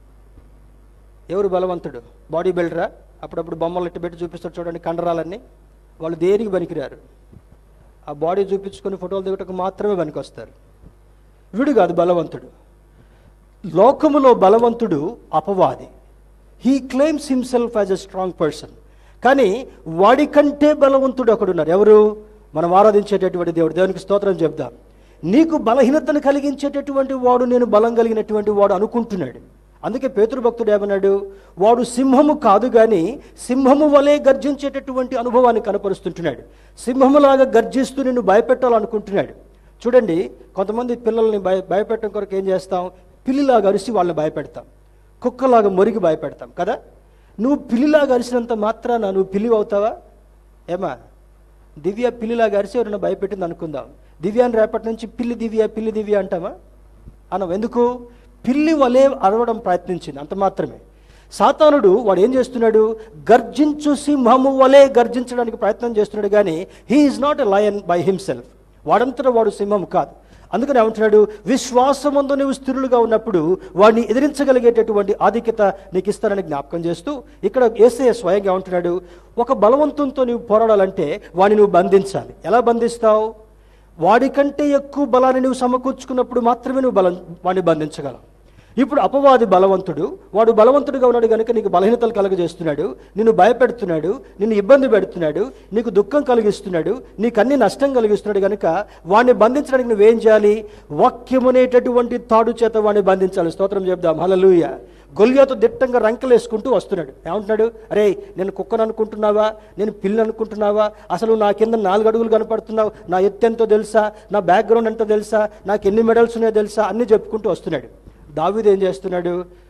ఎవరు బలవంతుడు బాడీ బిల్డరా అప్పుడప్పుడు బొమ్మలు ఇట్టు పెట్టి చూపిస్తారు చూడండి కండరాలన్నీ వాళ్ళు దేనికి పనికిరారు ఆ బాడీ చూపించుకొని ఫోటోలు దిగటకు మాత్రమే పనికొస్తారు వీడు కాదు బలవంతుడు లోకములో బలవంతుడు అపవాది he claims himself as a strong person కానీ వాడికంటే బలవంతుడు ఒకడున్నారు ఎవరు మనం ఆరాధించేటటువంటి దేవుడు దేవునికి స్తోత్రం చెప్దాం నీకు బలహీనతను కలిగించేటటువంటి వాడు నేను బలం కలిగినటువంటి వాడు అనుకుంటున్నాడు అందుకే పేతురు భక్తుడు ఏమన్నాడు వాడు సింహము కాదు కానీ సింహము వలె గర్జించేటటువంటి అనుభవాన్ని కనపరుస్తుంటున్నాడు సింహములాగా గర్జిస్తూ నిన్ను భయపెట్టాలనుకుంటున్నాడు చూడండి కొంతమంది పిల్లల్ని భయ భయపెట్టడం కొరకు ఏం చేస్తాం పిల్లిలాగా అరిసి వాళ్ళని భయపెడతాం కుక్కలాగా మొరిగి భయపెడతాం కదా నువ్వు పిల్లిలాగా అరిసినంత మాత్రాన నువ్వు పిల్లి అవుతావా ఏమా దివ్య పిల్లిలాగా అరిసి ఎవరైనా భయపెట్టింది అనుకుందాం దివ్యాన్ని రేపటి నుంచి పిల్లి దివ్య పిల్లి దివ్య అంటామా అనం ఎందుకు పిల్లి వలె అరవడం ప్రయత్నించింది అంత మాత్రమే సాతానుడు వాడు ఏం చేస్తున్నాడు గర్జించు సింహము వలె గర్జించడానికి ప్రయత్నం చేస్తున్నాడు కానీ he is not a lion by himself వాడంతటా వాడు సింహం కాదు అందుకని ఏమంటున్నాడు విశ్వాసమందు నువ్వు స్థిరులుగా ఉన్నప్పుడు వాడిని ఎదిరించగలిగేటటువంటి ఆధిక్యత నీకు ఇస్తానని జ్ఞాపకం చేస్తూ ఇక్కడ ఏసే స్వయంగా ఉంటున్నాడు ఒక బలవంతంతో నువ్వు పోరాడాలంటే వాడిని నువ్వు బంధించాలి ఎలా బంధిస్తావు వాడికంటే ఎక్కువ బలాన్ని నువ్వు సమకూర్చుకున్నప్పుడు మాత్రమే నువ్వు బలం వాడిని బంధించగలవు ఇప్పుడు అపవాది బలవంతుడు వాడు బలవంతుడిగా ఉన్నాడు కనుక నీకు బలహీనతలు కలుగజేస్తున్నాడు నిన్ను భయపెడుతున్నాడు నిన్ను ఇబ్బంది పెడుతున్నాడు నీకు దుఃఖం కలిగిస్తున్నాడు నీకు అన్ని నష్టం కలిగిస్తున్నాడు కనుక వాడిని బంధించడానికి నువ్వేం చేయాలి వాక్యమనేటటువంటి తాడు చేత వాడిని బంధించాలి స్తోత్రం చెప్దాం హలలుయ గొల్యాతో దిట్టంగా రంకలేసుకుంటూ వస్తున్నాడు ఏమంటున్నాడు అరే నేను కుక్కను అనుకుంటున్నావా నేను పిల్లని అనుకుంటున్నావా అసలు నా కింద నాలుగు అడుగులు కనపడుతున్నావు నా ఎత్తు ఎంతో తెలుసా నా బ్యాక్గ్రౌండ్ ఎంతో తెలుసా నాకు ఎన్ని మెడల్స్ ఉన్నాయో తెలుసా అన్నీ చెప్పుకుంటూ వస్తున్నాడు దావీదు ఏం చేస్తున్నాడు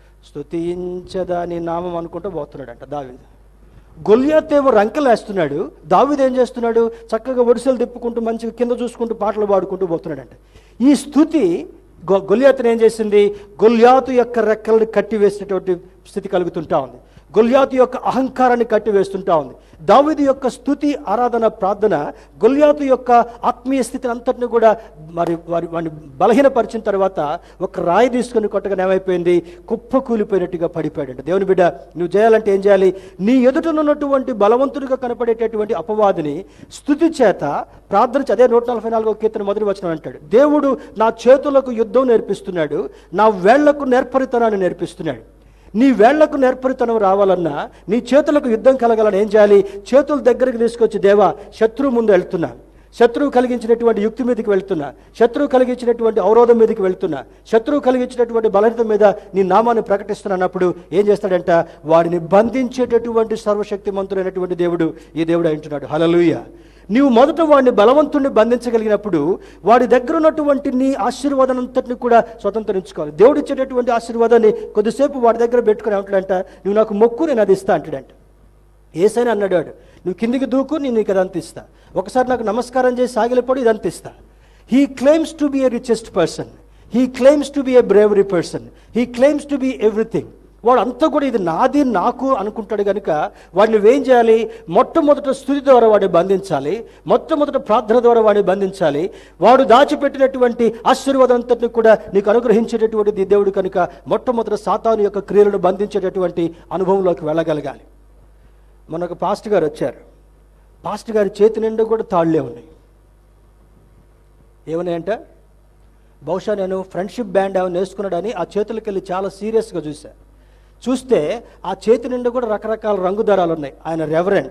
స్తుతించదాని నామం అనుకుంటూ పోతున్నాడు అంట దావీదు గొల్యాత్ ఏమో రంకలేస్తున్నాడు దావీదు ఏం చేస్తున్నాడు చక్కగా ఒడిసెలు తిప్పుకుంటూ మంచిగా కింద చూసుకుంటూ పాటలు పాడుకుంటూ పోతున్నాడంట ఈ స్థుతి గొ గొల్యాతుని ఏం చేసింది గొల్యాతు యొక్క రెక్కల్ని కట్టివేసేటువంటి స్థితి కలుగుతుంటా ఉంది గొల్యాతు యొక్క అహంకారాన్ని కట్టివేస్తుంటా ఉంది దావీదు యొక్క స్థుతి ఆరాధన ప్రార్థన గొల్యాతు యొక్క ఆత్మీయ స్థితిని అంతటిని కూడా మరి వారి వారిని బలహీనపరిచిన తర్వాత ఒక రాయి తీసుకొని కొట్టగా ఏమైపోయింది కుప్ప కూలిపోయినట్టుగా పడిపోయాడు దేవుని బిడ్డ నువ్వు చేయాలంటే ఏం చేయాలి నీ ఎదుటనున్నటువంటి బలవంతుడిగా కనపడేటటువంటి అపవాదిని స్థుతి చేత ప్రార్థన చే- అదే నూట నలభై నాలుగో కీర్తన మొదటి వచనం అంటాడు దేవుడు నా చేతులకు యుద్ధం నేర్పిస్తున్నాడు నా వేళ్లకు నేర్పరితనాన్ని నేర్పిస్తున్నాడు నీ వేళ్లకు నేర్పరితనం రావాలన్నా నీ చేతులకు యుద్ధం కలగాలని ఏం చేయాలి చేతుల దగ్గరికి తీసుకొచ్చి దేవా శత్రువు ముందు వెళ్తున్నా శత్రువు కలిగించినటువంటి యుక్తి మీదకి వెళ్తున్నా శత్రువు కలిగించినటువంటి అవరోధం మీదకి వెళ్తున్నా శత్రువు కలిగించినటువంటి బలహీనత మీద నీ నామాన్ని ప్రకటిస్తున్నప్పుడు ఏం చేస్తాడంట వాడిని బంధించేటటువంటి సర్వశక్తిమంతుడైనటువంటి దేవుడు ఈ దేవుడు అంటున్నాడు హలలుయ నీవు మొదట వాడిని బలవంతుణ్ణి బంధించగలిగినప్పుడు వాడి దగ్గర ఉన్నటువంటి నీ ఆశీర్వాదం అంతటిని కూడా స్వతంత్రించుకోవాలి దేవుడు ఇచ్చేటటువంటి ఆశీర్వాదాన్ని కొద్దిసేపు వాడి దగ్గర పెట్టుకుని ఏమంటాడంట నువ్వు నాకు మొక్కు నేను అది ఇస్తా అంటాడంట ఏసైనా అన్నాడు వాడు నువ్వు కిందికి దూకు నేను నీకు అదంత ఇస్తా ఒకసారి నాకు నమస్కారం చేసి సాగిలపడి ఇదంత ఇస్తా he claims to be a richest person he claims to be a bravery person he claims to be everything వాడు అంతా కూడా ఇది నాది నాకు అనుకుంటాడు కనుక వాడిని ఏం చేయాలి మొట్టమొదట స్థుతి ద్వారా వాడిని బంధించాలి మొట్టమొదట ప్రార్థన ద్వారా వాడిని బంధించాలి వాడు దాచిపెట్టినటువంటి ఆశీర్వాదం అంతటిని కూడా నీకు అనుగ్రహించేటటువంటి దేవుడు కనుక మొట్టమొదట సాతాను యొక్క క్రియలను బంధించేటటువంటి అనుభవంలోకి వెళ్ళగలగాలి మొన్న ఒక పాస్ట్ గారు వచ్చారు పాస్ట్ గారి చేతి నిండా కూడా తాళ్లే ఉన్నాయి ఏమన్నాయంట బహుశా నేను ఫ్రెండ్షిప్ బ్యాండ్ ఏమైనా వేసుకున్నాడని ఆ చేతులకి వెళ్ళి చాలా సీరియస్గా చూశా చూస్తే ఆ చేతి నిండా కూడా రకరకాల రంగు దారాలు ఉన్నాయి ఆయన రెవరెండ్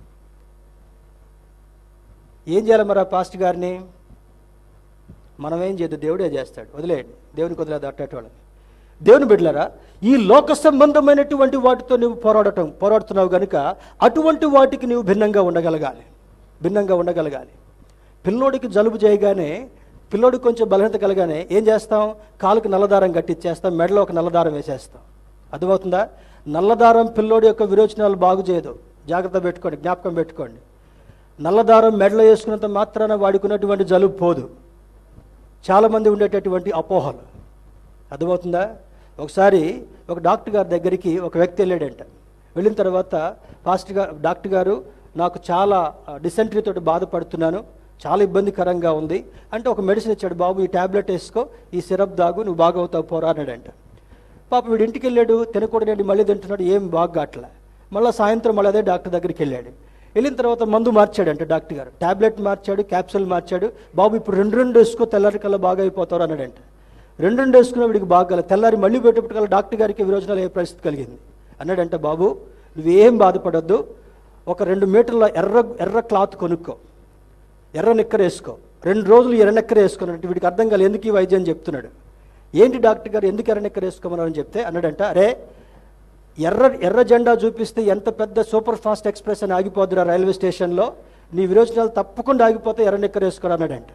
ఏం చేయాలి మరి ఆ పాస్ట్ గారిని మనం ఏం చేయదు దేవుడే చేస్తాడు వదిలేయండి దేవునికి వదిలేదు అట్టేటి వాళ్ళని దేవుని బిడ్డలారా ఈ లోక సంబంధమైనటువంటి వాటితో నువ్వు పోరాడటం పోరాడుతున్నావు కనుక అటువంటి వాటికి నువ్వు భిన్నంగా ఉండగలగాలి భిన్నంగా ఉండగలగాలి పిల్లోడికి జలుబు చేయగానే పిల్లోడికి కొంచెం బలహీనత కలగానే ఏం చేస్తాం కాలుకి నల్లదారం కట్టించేస్తాం మెడలో ఒక నల్లదారం వేసేస్తాం అర్థమవుతుందా నల్లదారం పిల్లోడి యొక్క విరోచనాలు బాగు చేయదు జాగ్రత్త పెట్టుకోండి జ్ఞాపకం పెట్టుకోండి నల్లదారం మెడలో వేసుకున్నంత మాత్రాన వాడికి ఉన్నటువంటి జలుబు పోదు చాలామంది ఉండేటటువంటి అపోహలు అర్థమవుతుందా ఒకసారి ఒక డాక్టర్ గారి దగ్గరికి ఒక వ్యక్తి వెళ్ళాడంట వెళ్ళిన తర్వాత ఫాస్ట్ గా డాక్టర్ గారు నాకు చాలా డిసెంట్రీ తోటి బాధపడుతున్నాను చాలా ఇబ్బందికరంగా ఉంది అంటే ఒక మెడిసిన్ ఇచ్చాడు బాబు ఈ ట్యాబ్లెట్ వేసుకో ఈ సిరప్ దాగు నువ్వు బాగవుతావు పోరా అన్నాడంట పాప వీడు ఇంటికి వెళ్ళాడు తినకూడదండి మళ్ళీ తింటున్నాడు ఏం బాగా కావట్లే మళ్ళీ సాయంత్రం మళ్ళీ అదే డాక్టర్ దగ్గరికి వెళ్ళాడు వెళ్ళిన తర్వాత మందు మార్చాడంట డాక్టర్ గారు టాబ్లెట్ మార్చాడు క్యాప్సూల్ మార్చాడు బాబు ఇప్పుడు రెండు రెండు వేసుకో తెల్లారికల్లా బాగా అయిపోతారు అన్నాడంట రెండు రెండు వేసుకున్న వీడికి బాగా తెల్లారి మళ్ళీ పెట్టేప్పటికల్లా డాక్టర్ గారికి విరోచనాలు ఏ పరిస్థితి కలిగింది అన్నాడంట బాబు నువ్వేం బాధపడొద్దు ఒక రెండు మీటర్ల ఎర్ర ఎర్ర క్లాత్ కొనుక్కో ఎర్ర నిక్కర వేసుకో రెండు రోజులు ఎర్ర నిక్కర వేసుకున్నట్టు వీడికి అర్థం కాలేదు ఎందుకు ఈ వైద్యం చెప్తున్నాడు ఏంటి డాక్టర్ గారు ఎందుకు ఎర్రనిక్కర వేసుకోమన్నారని చెప్తే అన్నాడంట అరే ఎర్ర ఎర్ర జెండా చూపిస్తే ఎంత పెద్ద సూపర్ ఫాస్ట్ ఎక్స్ప్రెస్ అని ఆగిపోద్దురా రైల్వే స్టేషన్లో నీ విరోచనాలు తప్పకుండా ఆగిపోతే ఎర్ర నిక్కర వేసుకోరా అన్నాడంట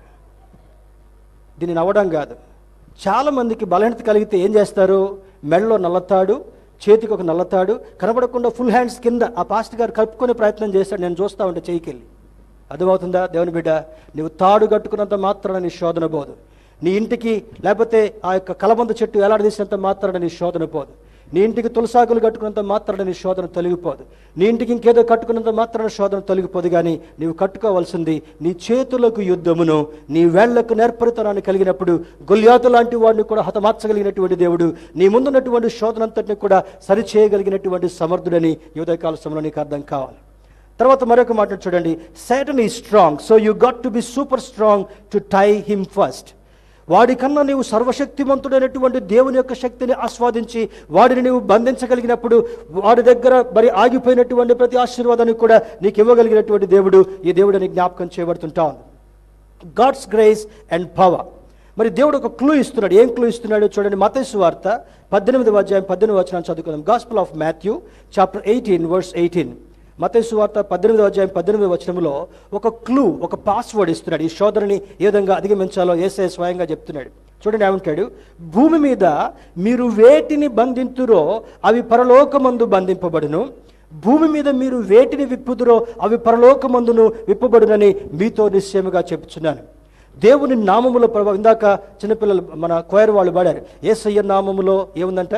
దీన్ని నవ్వడం కాదు చాలా మందికి బలహీనత కలిగితే ఏం చేస్తారు మెడలో నల్లతాడు చేతికి ఒక నల్లతాడు కనబడకుండా ఫుల్ హ్యాండ్స్ కింద ఆ పాస్ట్ గారు కలుపుకునే ప్రయత్నం చేస్తాడు నేను చూస్తా ఉంటే చేయికెళ్ళి అర్థమవుతుందా దేవుని బిడ్డ నువ్వు తాడు కట్టుకున్నంత మాత్రాన నీ శోధన పోదు నీ ఇంటికి లేకపోతే ఆ యొక్క కలబంద చెట్టు ఎలాడదీసినంత మాత్రాన నీ శోధన పోదు నీ ఇంటికి తులసాకులు కట్టుకున్నంత మాత్రాన నీ శోధన తొలగిపోదు నీ ఇంటికి ఇంకేదో కట్టుకున్నంత మాత్రాన శోధన తొలగిపోదు కానీ నీవు కట్టుకోవాల్సింది నీ చేతులకు యుద్ధమును నీ వేళ్లకు నేర్పరితనాన్ని కలిగినప్పుడు గొల్యాతు లాంటి వాడిని కూడా హతమార్చగలిగినటువంటి దేవుడు నీ ముందున్నటువంటి శోధన అంతటిని కూడా సరిచేయగలిగినటువంటి సమర్థుడని ఈ ఉదయకాల సమయంలో నీకు అర్థం కావాలి తర్వాత మరొక మాట చూడండి Satan is strong so you got to be super strong to tie him first వాడికన్నా నీవు సర్వశక్తిమంతుడైనటువంటి దేవుని యొక్క శక్తిని ఆస్వాదించి వాడిని నీవు బంధించగలిగినప్పుడు వాడి దగ్గర మరి ఆగిపోయినటువంటి ప్రతి ఆశీర్వాదాన్ని కూడా నీకు ఇవ్వగలిగినటువంటి దేవుడు ఈ దేవుడు నీకు జ్ఞాపకం చేయబడుతుంటా ఉంది గాడ్స్ గ్రేస్ అండ్ పవర్ మరి దేవుడు ఒక క్లూ ఇస్తున్నాడు ఏం క్లూ ఇస్తున్నాడు చూడండి మతైసు వార్త పద్దెనిమిది అధ్యాయం పద్దెనిమిది వచనాన్ని చదువుకుందాం gospel of Matthew chapter eighteen verse eighteen మతైసు వార్త పద్దెనిమిది అధ్యాయం పద్దెనిమిది వచనంలో ఒక క్లూ ఒక పాస్వర్డ్ ఇస్తున్నాడు ఈ శోధనని ఏ విధంగా అధిగమించాలో ఏసే స్వయంగా చెప్తున్నాడు చూడండి ఏమంటాడు భూమి మీద మీరు వేటిని బంధింతురో అవి పరలోకమందు బంధింపబడును భూమి మీద మీరు వేటిని విప్పుదురో అవి పరలోకమందును విప్పబడునని మీతో నిశ్చయముగా చెప్తున్నాను దేవుని నామములో ప్రభావ ఇందాక చిన్నపిల్లలు మన కోయర్ వాళ్ళు పాడారు ఏసయ్య నామములో ఏముందంట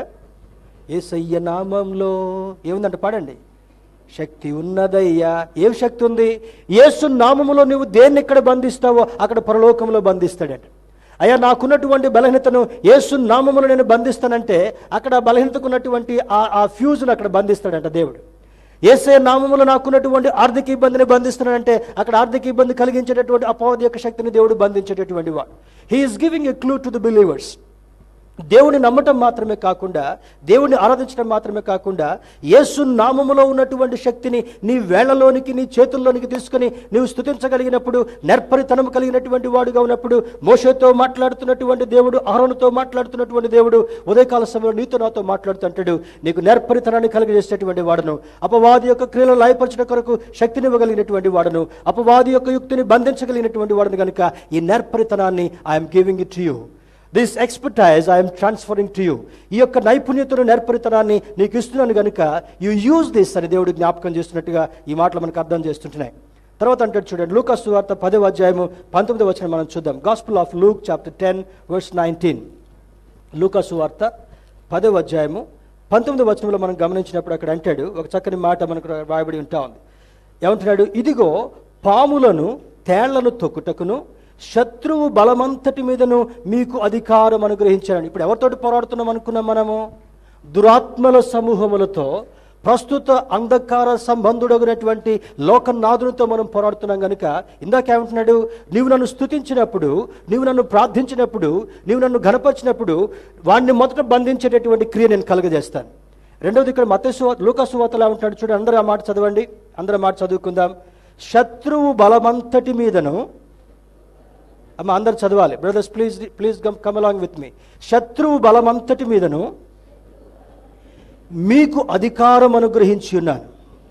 ఏసయ్య నామంలో ఏముందంట పాడండి శక్తి ఉన్నదయ్యా ఏం శక్తి ఉంది యేసు నామములో నువ్వు దేన్ని ఎక్కడ బంధిస్తావో అక్కడ పరలోకంలో బంధిస్తాడట అయ్యా నాకున్నటువంటి బలహీనతను యేసు నామములో నేను బంధిస్తానంటే అక్కడ ఆ బలహీనతకున్నటువంటి ఆ ఆ ఫ్యూజ్ను అక్కడ బంధిస్తాడంట దేవుడు ఏసే నామములో నాకున్నటువంటి ఆర్థిక ఇబ్బందిని బంధిస్తున్నానంటే అక్కడ ఆర్థిక ఇబ్బంది కలిగించేటటువంటి అపవాది యొక్క శక్తిని దేవుడు బంధించేటటువంటి వాడు he is giving a clue to the believers దేవుని నమ్మటం మాత్రమే కాకుండా దేవుని ఆరాధించడం మాత్రమే కాకుండా యేసు నామములో ఉన్నటువంటి శక్తిని నీ వేళ్లలోనికి నీ చేతుల్లోనికి తీసుకుని నీవు స్థుతించగలిగినప్పుడు నెర్పరితనం కలిగినటువంటి వాడుగా ఉన్నప్పుడు మోషతో మాట్లాడుతున్నటువంటి దేవుడు ఆరోనుతో మాట్లాడుతున్నటువంటి దేవుడు ఉదయకాల సమయంలో నీతో నాతో మాట్లాడుతుంటాడు నీకు నెర్పరితనాన్ని కలిగజేసేటువంటి వాడును అపవాది యొక్క క్రియలను లయపరచడం కొరకు శక్తినివ్వగలిగినటువంటి వాడును అపవాది యొక్క యుక్తిని బంధించగలిగినటువంటి వాడును కనుక ఈ నెర్పరితనాన్ని I'm giving it to you this expertise I'm transferring to you ఈ యొక్క నైపుణ్యతను నేర్పరితనాన్ని నీకు ఇస్తున్నాను కనుక యూ యూజ్ దిస్ అని దేవుడు జ్ఞాపకం చేస్తున్నట్టుగా ఈ మాటలు మనకు అర్థం చేస్తుంటున్నాయి తర్వాత అంటాడు చూడండి లూకాస్ వార్త పదవ అధ్యాయము పంతొమ్మిది వచ్చిన మనం చూద్దాం gospel of Luke chapter ten verse nineteen లూకాసు వార్త పదవ అధ్యాయము పంతొమ్మిది వచనంలో మనం గమనించినప్పుడు అక్కడ అంటాడు ఒక చక్కని మాట మనకు రాయబడి ఉంటా ఉంది ఏమంటున్నాడు ఇదిగో పాములను తేళ్లను తొక్కుటకును శత్రువు బలమంతటి మీదను మీకు అధికారం అనుగ్రహించాడు ఇప్పుడు ఎవరితోటి పోరాడుతున్నాం అనుకున్నాం మనము దురాత్మల సమూహములతో ప్రస్తుత అంధకార సంబంధుడగినటువంటి లోకనాథునితో మనం పోరాడుతున్నాం కనుక ఇందాక ఏమంటున్నాడు నీవు నన్ను స్తుతించినప్పుడు నీవు నన్ను ప్రార్థించినప్పుడు నీవు నన్ను గనపరిచినప్పుడు వాడిని మొదట బంధించేటటువంటి క్రియ నేను కలుగజేస్తాను రెండవది ఇక్కడ మతసు లూకసు వార్తలు ఏమంటున్నాడు చూడండి అందరూ ఆ మాట చదవండి అందరూ ఆ మాట చదువుకుందాం శత్రువు బలమంతటి మీదను అమ్మ అందరు చదవాలి brothers please please come along with me శత్రువు బలమంతటి మీదను మీకు అధికారం అనుగ్రహించి ఉన్నాను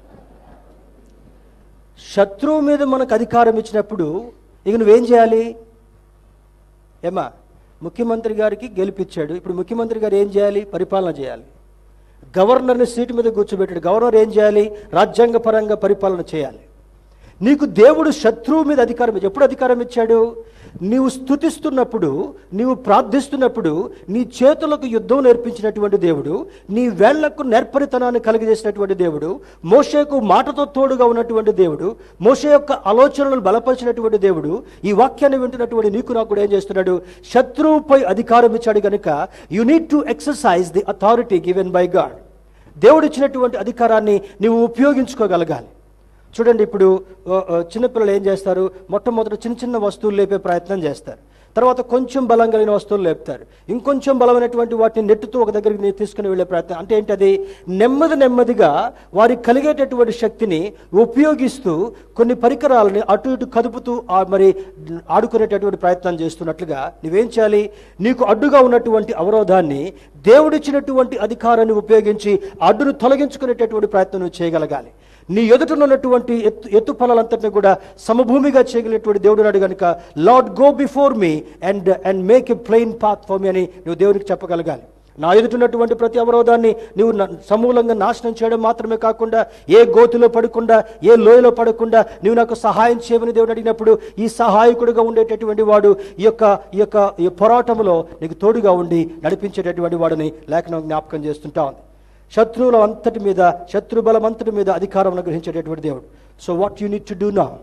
శత్రువు మీద మనకు అధికారం ఇచ్చినప్పుడు ఇక నువ్వేం చేయాలి ఏమా ముఖ్యమంత్రి గారికి గెలిపించాడు ఇప్పుడు ముఖ్యమంత్రి గారు ఏం చేయాలి పరిపాలన చేయాలి గవర్నర్ని సీటు మీద కూర్చోబెట్టాడు గవర్నర్ ఏం చేయాలి రాజ్యాంగపరంగా పరిపాలన చేయాలి నీకు దేవుడు శత్రువు మీద అధికారం ఇచ్చాడు ఎప్పుడు అధికారం ఇచ్చాడు నీవు స్థుతిస్తున్నప్పుడు నీవు ప్రార్థిస్తున్నప్పుడు నీ చేతులకు యుద్ధం నేర్పించినటువంటి దేవుడు నీ వేళ్లకు నేర్పరితనాన్ని కలిగజేసినటువంటి దేవుడు మోషేకు మాటతో తోడుగా ఉన్నటువంటి దేవుడు మోషే యొక్క ఆలోచనలను బలపరిచినటువంటి దేవుడు ఈ వాక్యాన్ని వింటున్నటువంటి నీకు నాకు కూడా ఏం చేస్తున్నాడు శత్రువుపై అధికారం ఇచ్చాడు కనుక you need to exercise the authority given by God దేవుడు ఇచ్చినటువంటి అధికారాన్ని నీవు ఉపయోగించుకోగలగాలి చూడండి ఇప్పుడు ఆ, ఆ, చిన్నపిల్లలు ఏం చేస్తారు మొట్టమొదట చిన్న చిన్న వస్తువులు లేపే ప్రయత్నం చేస్తారు తర్వాత కొంచెం బలం కలిగిన వస్తువులు లేపుతారు ఇంకొంచెం బలమైనటువంటి వాటిని నెట్టుతూ ఒక దగ్గరికి నీ తీసుకుని వెళ్ళే ప్రయత్నం అంటే ఏంటది నెమ్మది నెమ్మదిగా వారికి కలిగేటటువంటి శక్తిని ఉపయోగిస్తూ కొన్ని పరికరాలని అటు ఇటు కదుపుతూ ఆ మరి ఆడుకునేటటువంటి ప్రయత్నం చేస్తున్నట్లుగా నువ్వేం చేయాలి నీకు అడ్డుగా ఉన్నటువంటి అవరోధాన్ని దేవుడిచ్చినటువంటి అధికారాన్ని ఉపయోగించి అడ్డును తొలగించుకునేటటువంటి ప్రయత్నం నువ్వు చేయగలగాలి నీ ఎదుటలో ఉన్నటువంటి ఎత్తు ఎత్తు ఫలాలంతటిని కూడా సమభూమిగా చేయగలిగినటువంటి దేవుడు నాడు కనుక lord go before me and and make a plain path for me అని నువ్వు దేవునికి చెప్పగలగాలి నా ఎదుటిన్నటువంటి ప్రతి అవరోధాన్ని నువ్వు న- సమూలంగా నాశనం చేయడం మాత్రమే కాకుండా ఏ గోతిలో పడకుండా ఏ లోయలో పడకుండా నువ్వు నాకు సహాయం చేయమని దేవుడు అడిగినప్పుడు ఈ సహాయకుడిగా ఉండేటటువంటి వాడు ఈ యొక్క ఈ యొక్క ఈ పోరాటంలో నీకు తోడుగా ఉండి నడిపించేటటువంటి వాడిని లేఖనం జ్ఞాపకం చేస్తుంటా ఉంది శత్రువుల అంతటి మీద శత్రు బలం అంతటి మీద అధికారం అనుగ్రహించేటటువంటి దేవుడు so what you need to do నా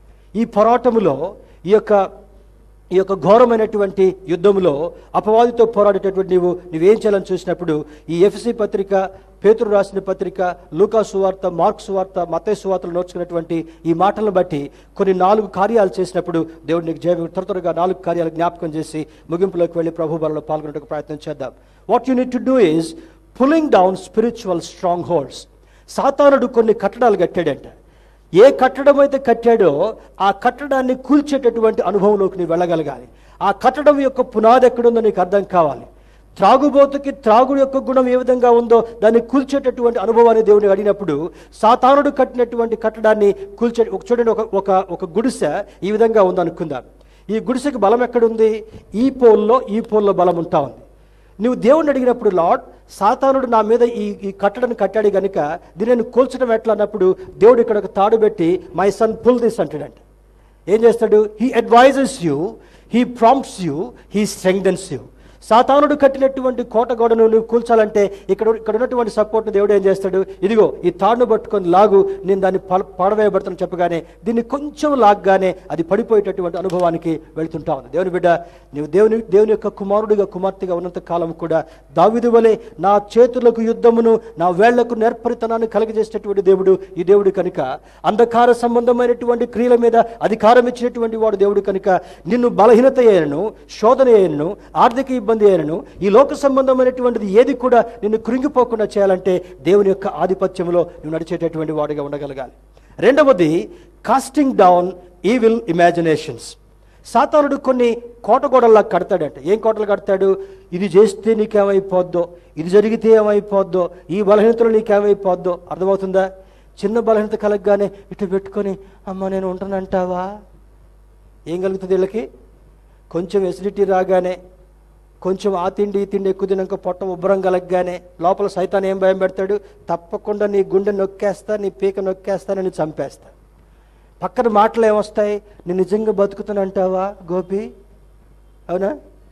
ఈ పోరాటములో ఈ యొక్క ఈ యొక్క ఘోరమైనటువంటి యుద్ధంలో అపవాదితో పోరాడేటటువంటి నీవు నువ్వేం చేయాలని చూసినప్పుడు ఈ ఎఫ్సి పత్రిక పేతురు రాసిన పత్రిక లూకా సువార్త మార్క్ సువార్త మతే సువార్తలు నోచుకున్నటువంటి ఈ మాటలను బట్టి కొన్ని నాలుగు కార్యాలు చేసినప్పుడు దేవుడు నీకు జయ త్వర త్వరగా నాలుగు కార్యాలు జ్ఞాపకం చేసి ముగింపులోకి వెళ్ళి ప్రభు బలలో పాల్గొనడానికి ప్రయత్నం చేద్దాం what you need to do is pulling down spiritual strongholds సాతానుడు కొన్ని కట్టడాలు కట్టాడంట ఏ కట్టడం అయితే కట్టాడో ఆ కట్టడాన్ని కూల్చేటటువంటి అనుభవంలోకి నీవు వెళ్ళగలగాలి ఆ కట్టడం యొక్క పునాది ఎక్కడుందో నీకు అర్థం కావాలి త్రాగుబోతుకి త్రాగుడు యొక్క గుణం ఏ విధంగా ఉందో దాన్ని కూల్చేటటువంటి అనుభవాన్ని దేవుని అడిగినప్పుడు సాతానుడు కట్టినటువంటి కట్టడాన్ని కూల్చే ఒక చూడండి ఒక ఒక ఒక గుడిసె ఈ విధంగా ఉందనుకుందాం ఈ గుడిసెకి బలం ఎక్కడుంది ఈ పోల్లో ఈ పోల్లో బలం ఉంటా ఉంది నువ్వు దేవుణ్ణి అడిగినప్పుడు లార్డ్ సాతానుడు నా మీద ఈ ఈ కట్టడను కట్టాడు గనుక దీనిని కూల్చడం ఎట్లా అన్నప్పుడు దేవుడు ఇక్కడ ఒక తాడు పెట్టి మై సన్ పుల్ దిస్ అంటాడంట ఏం చేస్తాడు he advises you he prompts you he strengthens you సాతానుడు కట్టినటువంటి కోట గోడను నువ్వు కూల్చాలంటే ఇక్కడ ఇక్కడ ఉన్నటువంటి సపోర్ట్ని దేవుడు ఏం చేస్తాడు ఇదిగో ఈ తాడును పట్టుకొని లాగు నేను దాన్ని పల- పాడవేయబడతాను చెప్పగానే దీన్ని కొంచెం లాగ్గానే అది పడిపోయేటటువంటి అనుభవానికి వెళ్తుంటా ఉంది దేవుని బిడ్డ నీవు దేవుని దేవుని యొక్క కుమారుడిగా కుమార్తెగా ఉన్నంత కాలం కూడా దావిది వలె నా చేతులకు యుద్ధమును నా వేళ్లకు నేర్పరితనాన్ని కలగజేసేటటువంటి దేవుడు ఈ దేవుడు కనుక అంధకార సంబంధమైనటువంటి క్రియల మీద అధికారం ఇచ్చినటువంటి వాడు దేవుడు కనుక నిన్ను బలహీనత అయినను శోధన అయినను ఆర్థిక ఇబ్బంది అయినను ఈ లోక సంబంధమైనటువంటిది ఏది కూడా నిన్ను కృంగిపోకుండా చేయాలంటే దేవుని యొక్క ఆధిపత్యంలో నువ్వు నడిచేటటువంటి వాడిగా ఉండగలగాలి రెండవది కాస్టింగ్ డౌన్ ఈవిల్ ఇమాజినేషన్స్ సాతానుడు కొన్ని కోటగోడల్లా కడతాడంట ఏం కోటలు కడతాడు ఇది చేస్తే నీకేమైపోద్దో ఇది జరిగితే ఏమైపోద్దో ఈ బలహీనతలు నీకేమైపోద్దో అర్థమవుతుందా చిన్న బలహీనత కలగగానే ఇటు పెట్టుకొని అమ్మ నేను ఉంటానంటావా ఏం కలుగుతుంది వీళ్ళకి కొంచెం ఎసిడిటీ రాగానే కొంచెం ఆ తిండి ఈ తిండి ఎక్కువ తినాక పొట్ట ఉబ్బరం కలగగానే లోపల సైతాన్ ఏం భయం పెడతాడు తప్పకుండా నీ గుండె నొక్కేస్తా నీ పీక నొక్కేస్తా నేను చంపేస్తా పక్కన మాటలు ఏమొస్తాయి నేను నిజంగా బతుకుతానంటావా గోపి అవునా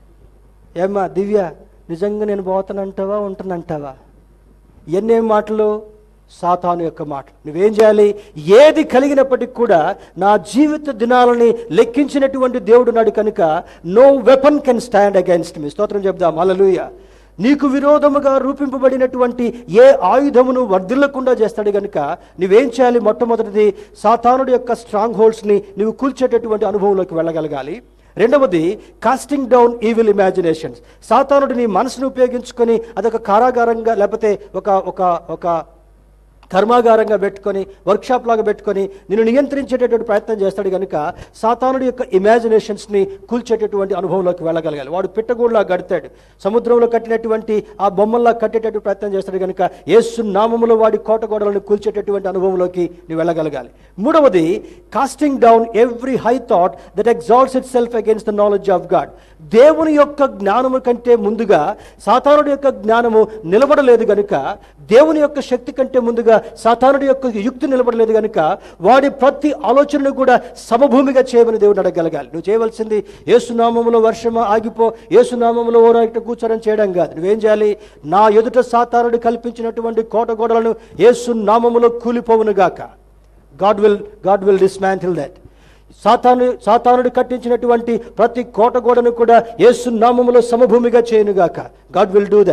ఏమ్మా దివ్య నిజంగా నేను పోతానంటావా ఉంటానంటావా ఎన్నేం మాటలు సాతాను యొక్క మాటలు నువ్వేం చేయాలి ఏది కలిగినప్పటికి కూడా నా జీవిత దినాలని లెక్కించినటువంటి దేవుడు నాడు కనుక no weapon can stand against me స్తోత్రం చెప్దాం అలలుయ నీకు విరోధముగా రూపింపబడినటువంటి ఏ ఆయుధమును వర్ధిల్లకుండా చేస్తాడు గనుక నువ్వేం చేయాలి మొట్టమొదటిది సాతానుడి యొక్క స్ట్రాంగ్ హోల్డ్స్ని నువ్వు కూల్చేటటువంటి అనుభవంలోకి వెళ్ళగలగాలి రెండవది కాస్టింగ్ డౌన్ ఈవిల్ ఇమాజినేషన్స్ సాతానుడు నీ మనసును ఉపయోగించుకొని అదొక కారాగారంగా లేకపోతే ఒక ఒక ఒక కర్మాగారంగా పెట్టుకొని వర్క్షాప్ లాగా పెట్టుకొని నిన్ను నియంత్రించేటటువంటి ప్రయత్నం చేస్తాడు కనుక సాతానుడి యొక్క ఇమాజినేషన్స్ని కూల్చేటటువంటి అనుభవంలోకి వెళ్ళగలగాలి వాడు పిట్టగూడులా కడతాడు సముద్రంలో కట్టినటువంటి ఆ బొమ్మల్లా కట్టేటటువంటి ప్రయత్నం చేస్తాడు కనుక యేసు నామములో వాడి కోట గోడలను కూల్చేటటువంటి అనుభవంలోకి నువ్వు వెళ్ళగలగాలి మూడవది casting down every high thought that exalts itself against the knowledge of God దేవుని యొక్క జ్ఞానము కంటే ముందుగా సాతానుడి యొక్క జ్ఞానము నిలబడలేదు గనుక దేవుని యొక్క శక్తి కంటే ముందుగా సాతానుడి యొక్క యుక్తి నిలబడలేదు గనుక వాడి ప్రతి ఆలోచనను కూడా సమభూమిగా చేయమని దేవుడు అడగలగాలి నువ్వు చేయవలసింది ఏసునామములో వర్షమా ఆగిపో ఏసునామములో ఓరాట కూర్చోడం చేయడం కాదు నువ్వేం చేయాలి నా ఎదుట సాతానుడు కల్పించినటువంటి కోట గోడలను ఏసు నామములో కూలిపోవును గాక God will God will dismantle that సాతాను సాతానుడు కట్టించినటువంటి ప్రతి కోట గోడను కూడా యేసు నామములో సమభూమిగా చేయనుగాక గాడ్ విల్ డూ దట్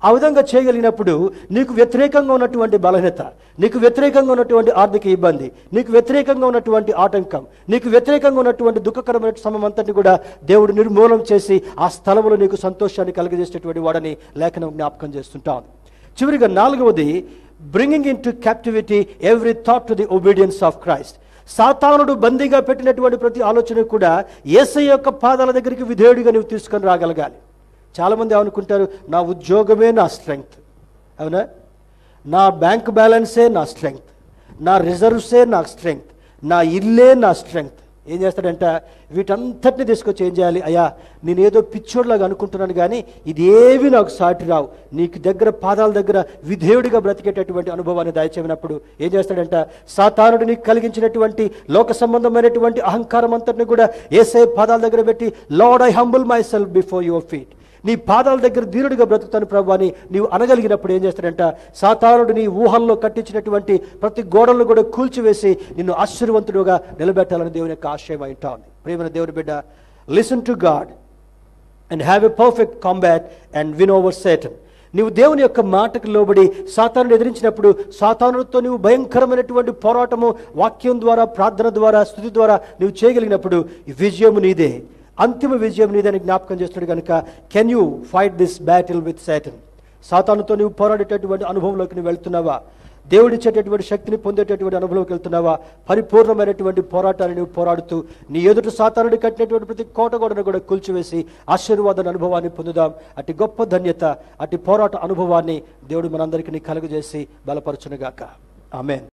ఆ విధంగా చేయగలిగినప్పుడు నీకు వ్యతిరేకంగా ఉన్నటువంటి బలహీనత నీకు వ్యతిరేకంగా ఉన్నటువంటి ఆర్థిక ఇబ్బంది నీకు వ్యతిరేకంగా ఉన్నటువంటి ఆటంకం నీకు వ్యతిరేకంగా ఉన్నటువంటి దుఃఖకరమైన సమయం అంతటి కూడా దేవుడు నిర్మూలన చేసి ఆ స్థలంలో నీకు సంతోషాన్ని కలిగజేసేటువంటి వాడని లేఖనం జ్ఞాపకం చేస్తుంటాం చివరిగా నాలుగవది bringing into captivity every thought to the obedience of Christ సాతానుడు బందీగా పెట్టినటువంటి ప్రతి ఆలోచన కూడా ఏసై యొక్క పాదాల దగ్గరికి విధేయుడిగా నువ్వు తీసుకొని రాగలగాలి చాలామంది ఏమనుకుంటారు నా ఉద్యోగమే నా స్ట్రెంగ్త్ అవునా నా బ్యాంక్ బ్యాలెన్సే నా స్ట్రెంగ్త్ నా రిజర్వ్సే నా స్ట్రెంగ్త్ నా ఇల్లే నా స్ట్రెంగ్త్ ఏం చేస్తాడంట వీటంతటిని తీసుకొచ్చి ఏం చేయాలి అయ్యా నేను ఏదో పిచ్చోడ్లాగా అనుకుంటున్నాను కానీ ఇది ఏవి నాకు సాటి రావు నీకు దగ్గర పాదాల దగ్గర విధేయుడిగా బ్రతికేటటువంటి అనుభవాన్ని దయచేసినప్పుడు ఏం చేస్తాడంట సాతానుడు నీకు కలిగించినటువంటి లోక సంబంధమైనటువంటి అహంకారం అంతటిని కూడా ఏసే పాదాల దగ్గర పెట్టి lord I humble myself before your feet నీ పాదాల దగ్గర ధీరుడిగా బ్రతుకుతాను ప్రభు అని నీవు అనగలిగినప్పుడు ఏం చేస్తాడంట సాతానుడు నీ ఊహల్లో కట్టించినటువంటి ప్రతి గోడలను కూడా కూల్చివేసి నిన్ను ఆశీర్వంతుడుగా నిలబెట్టాలని దేవుని యొక్క ఆశయం అయింటా ఉంది ప్రేమైన దేవుని బిడ్డ listen to God and have a perfect combat and win over Satan నీవు దేవుని యొక్క మాటకు లోబడి సాతానుడు ఎదిరించినప్పుడు సాతానుడితో నీవు భయంకరమైనటువంటి పోరాటము వాక్యం ద్వారా ప్రార్థన ద్వారా స్థుతి ద్వారా నీవు చేయగలిగినప్పుడు ఈ విజయము నీదే అంతిమ విజయం నీదని జ్ఞాపకం చేస్తున్నాడు కనుక can you fight this battle with Satan సాతానుతో నీవు పోరాడేటటువంటి అనుభవంలోకి నువ్వు వెళ్తున్నావా దేవుడిచ్చేటటువంటి శక్తిని పొందేటటువంటి అనుభవంలోకి వెళ్తున్నావా పరిపూర్ణమైనటువంటి పోరాటాన్ని నువ్వు పోరాడుతూ నీ ఎదుటి సాతానుడి కట్టినటువంటి ప్రతి కోట గోడను కూడా కూల్చివేసి ఆశీర్వాదాన్ని అనుభవాన్ని పొందుదాం అట్టి గొప్ప ధన్యత అట్టి పోరాట అనుభవాన్ని దేవుడు మనందరికీ కలుగజేసి బలపరచునుగాక ఆమెన్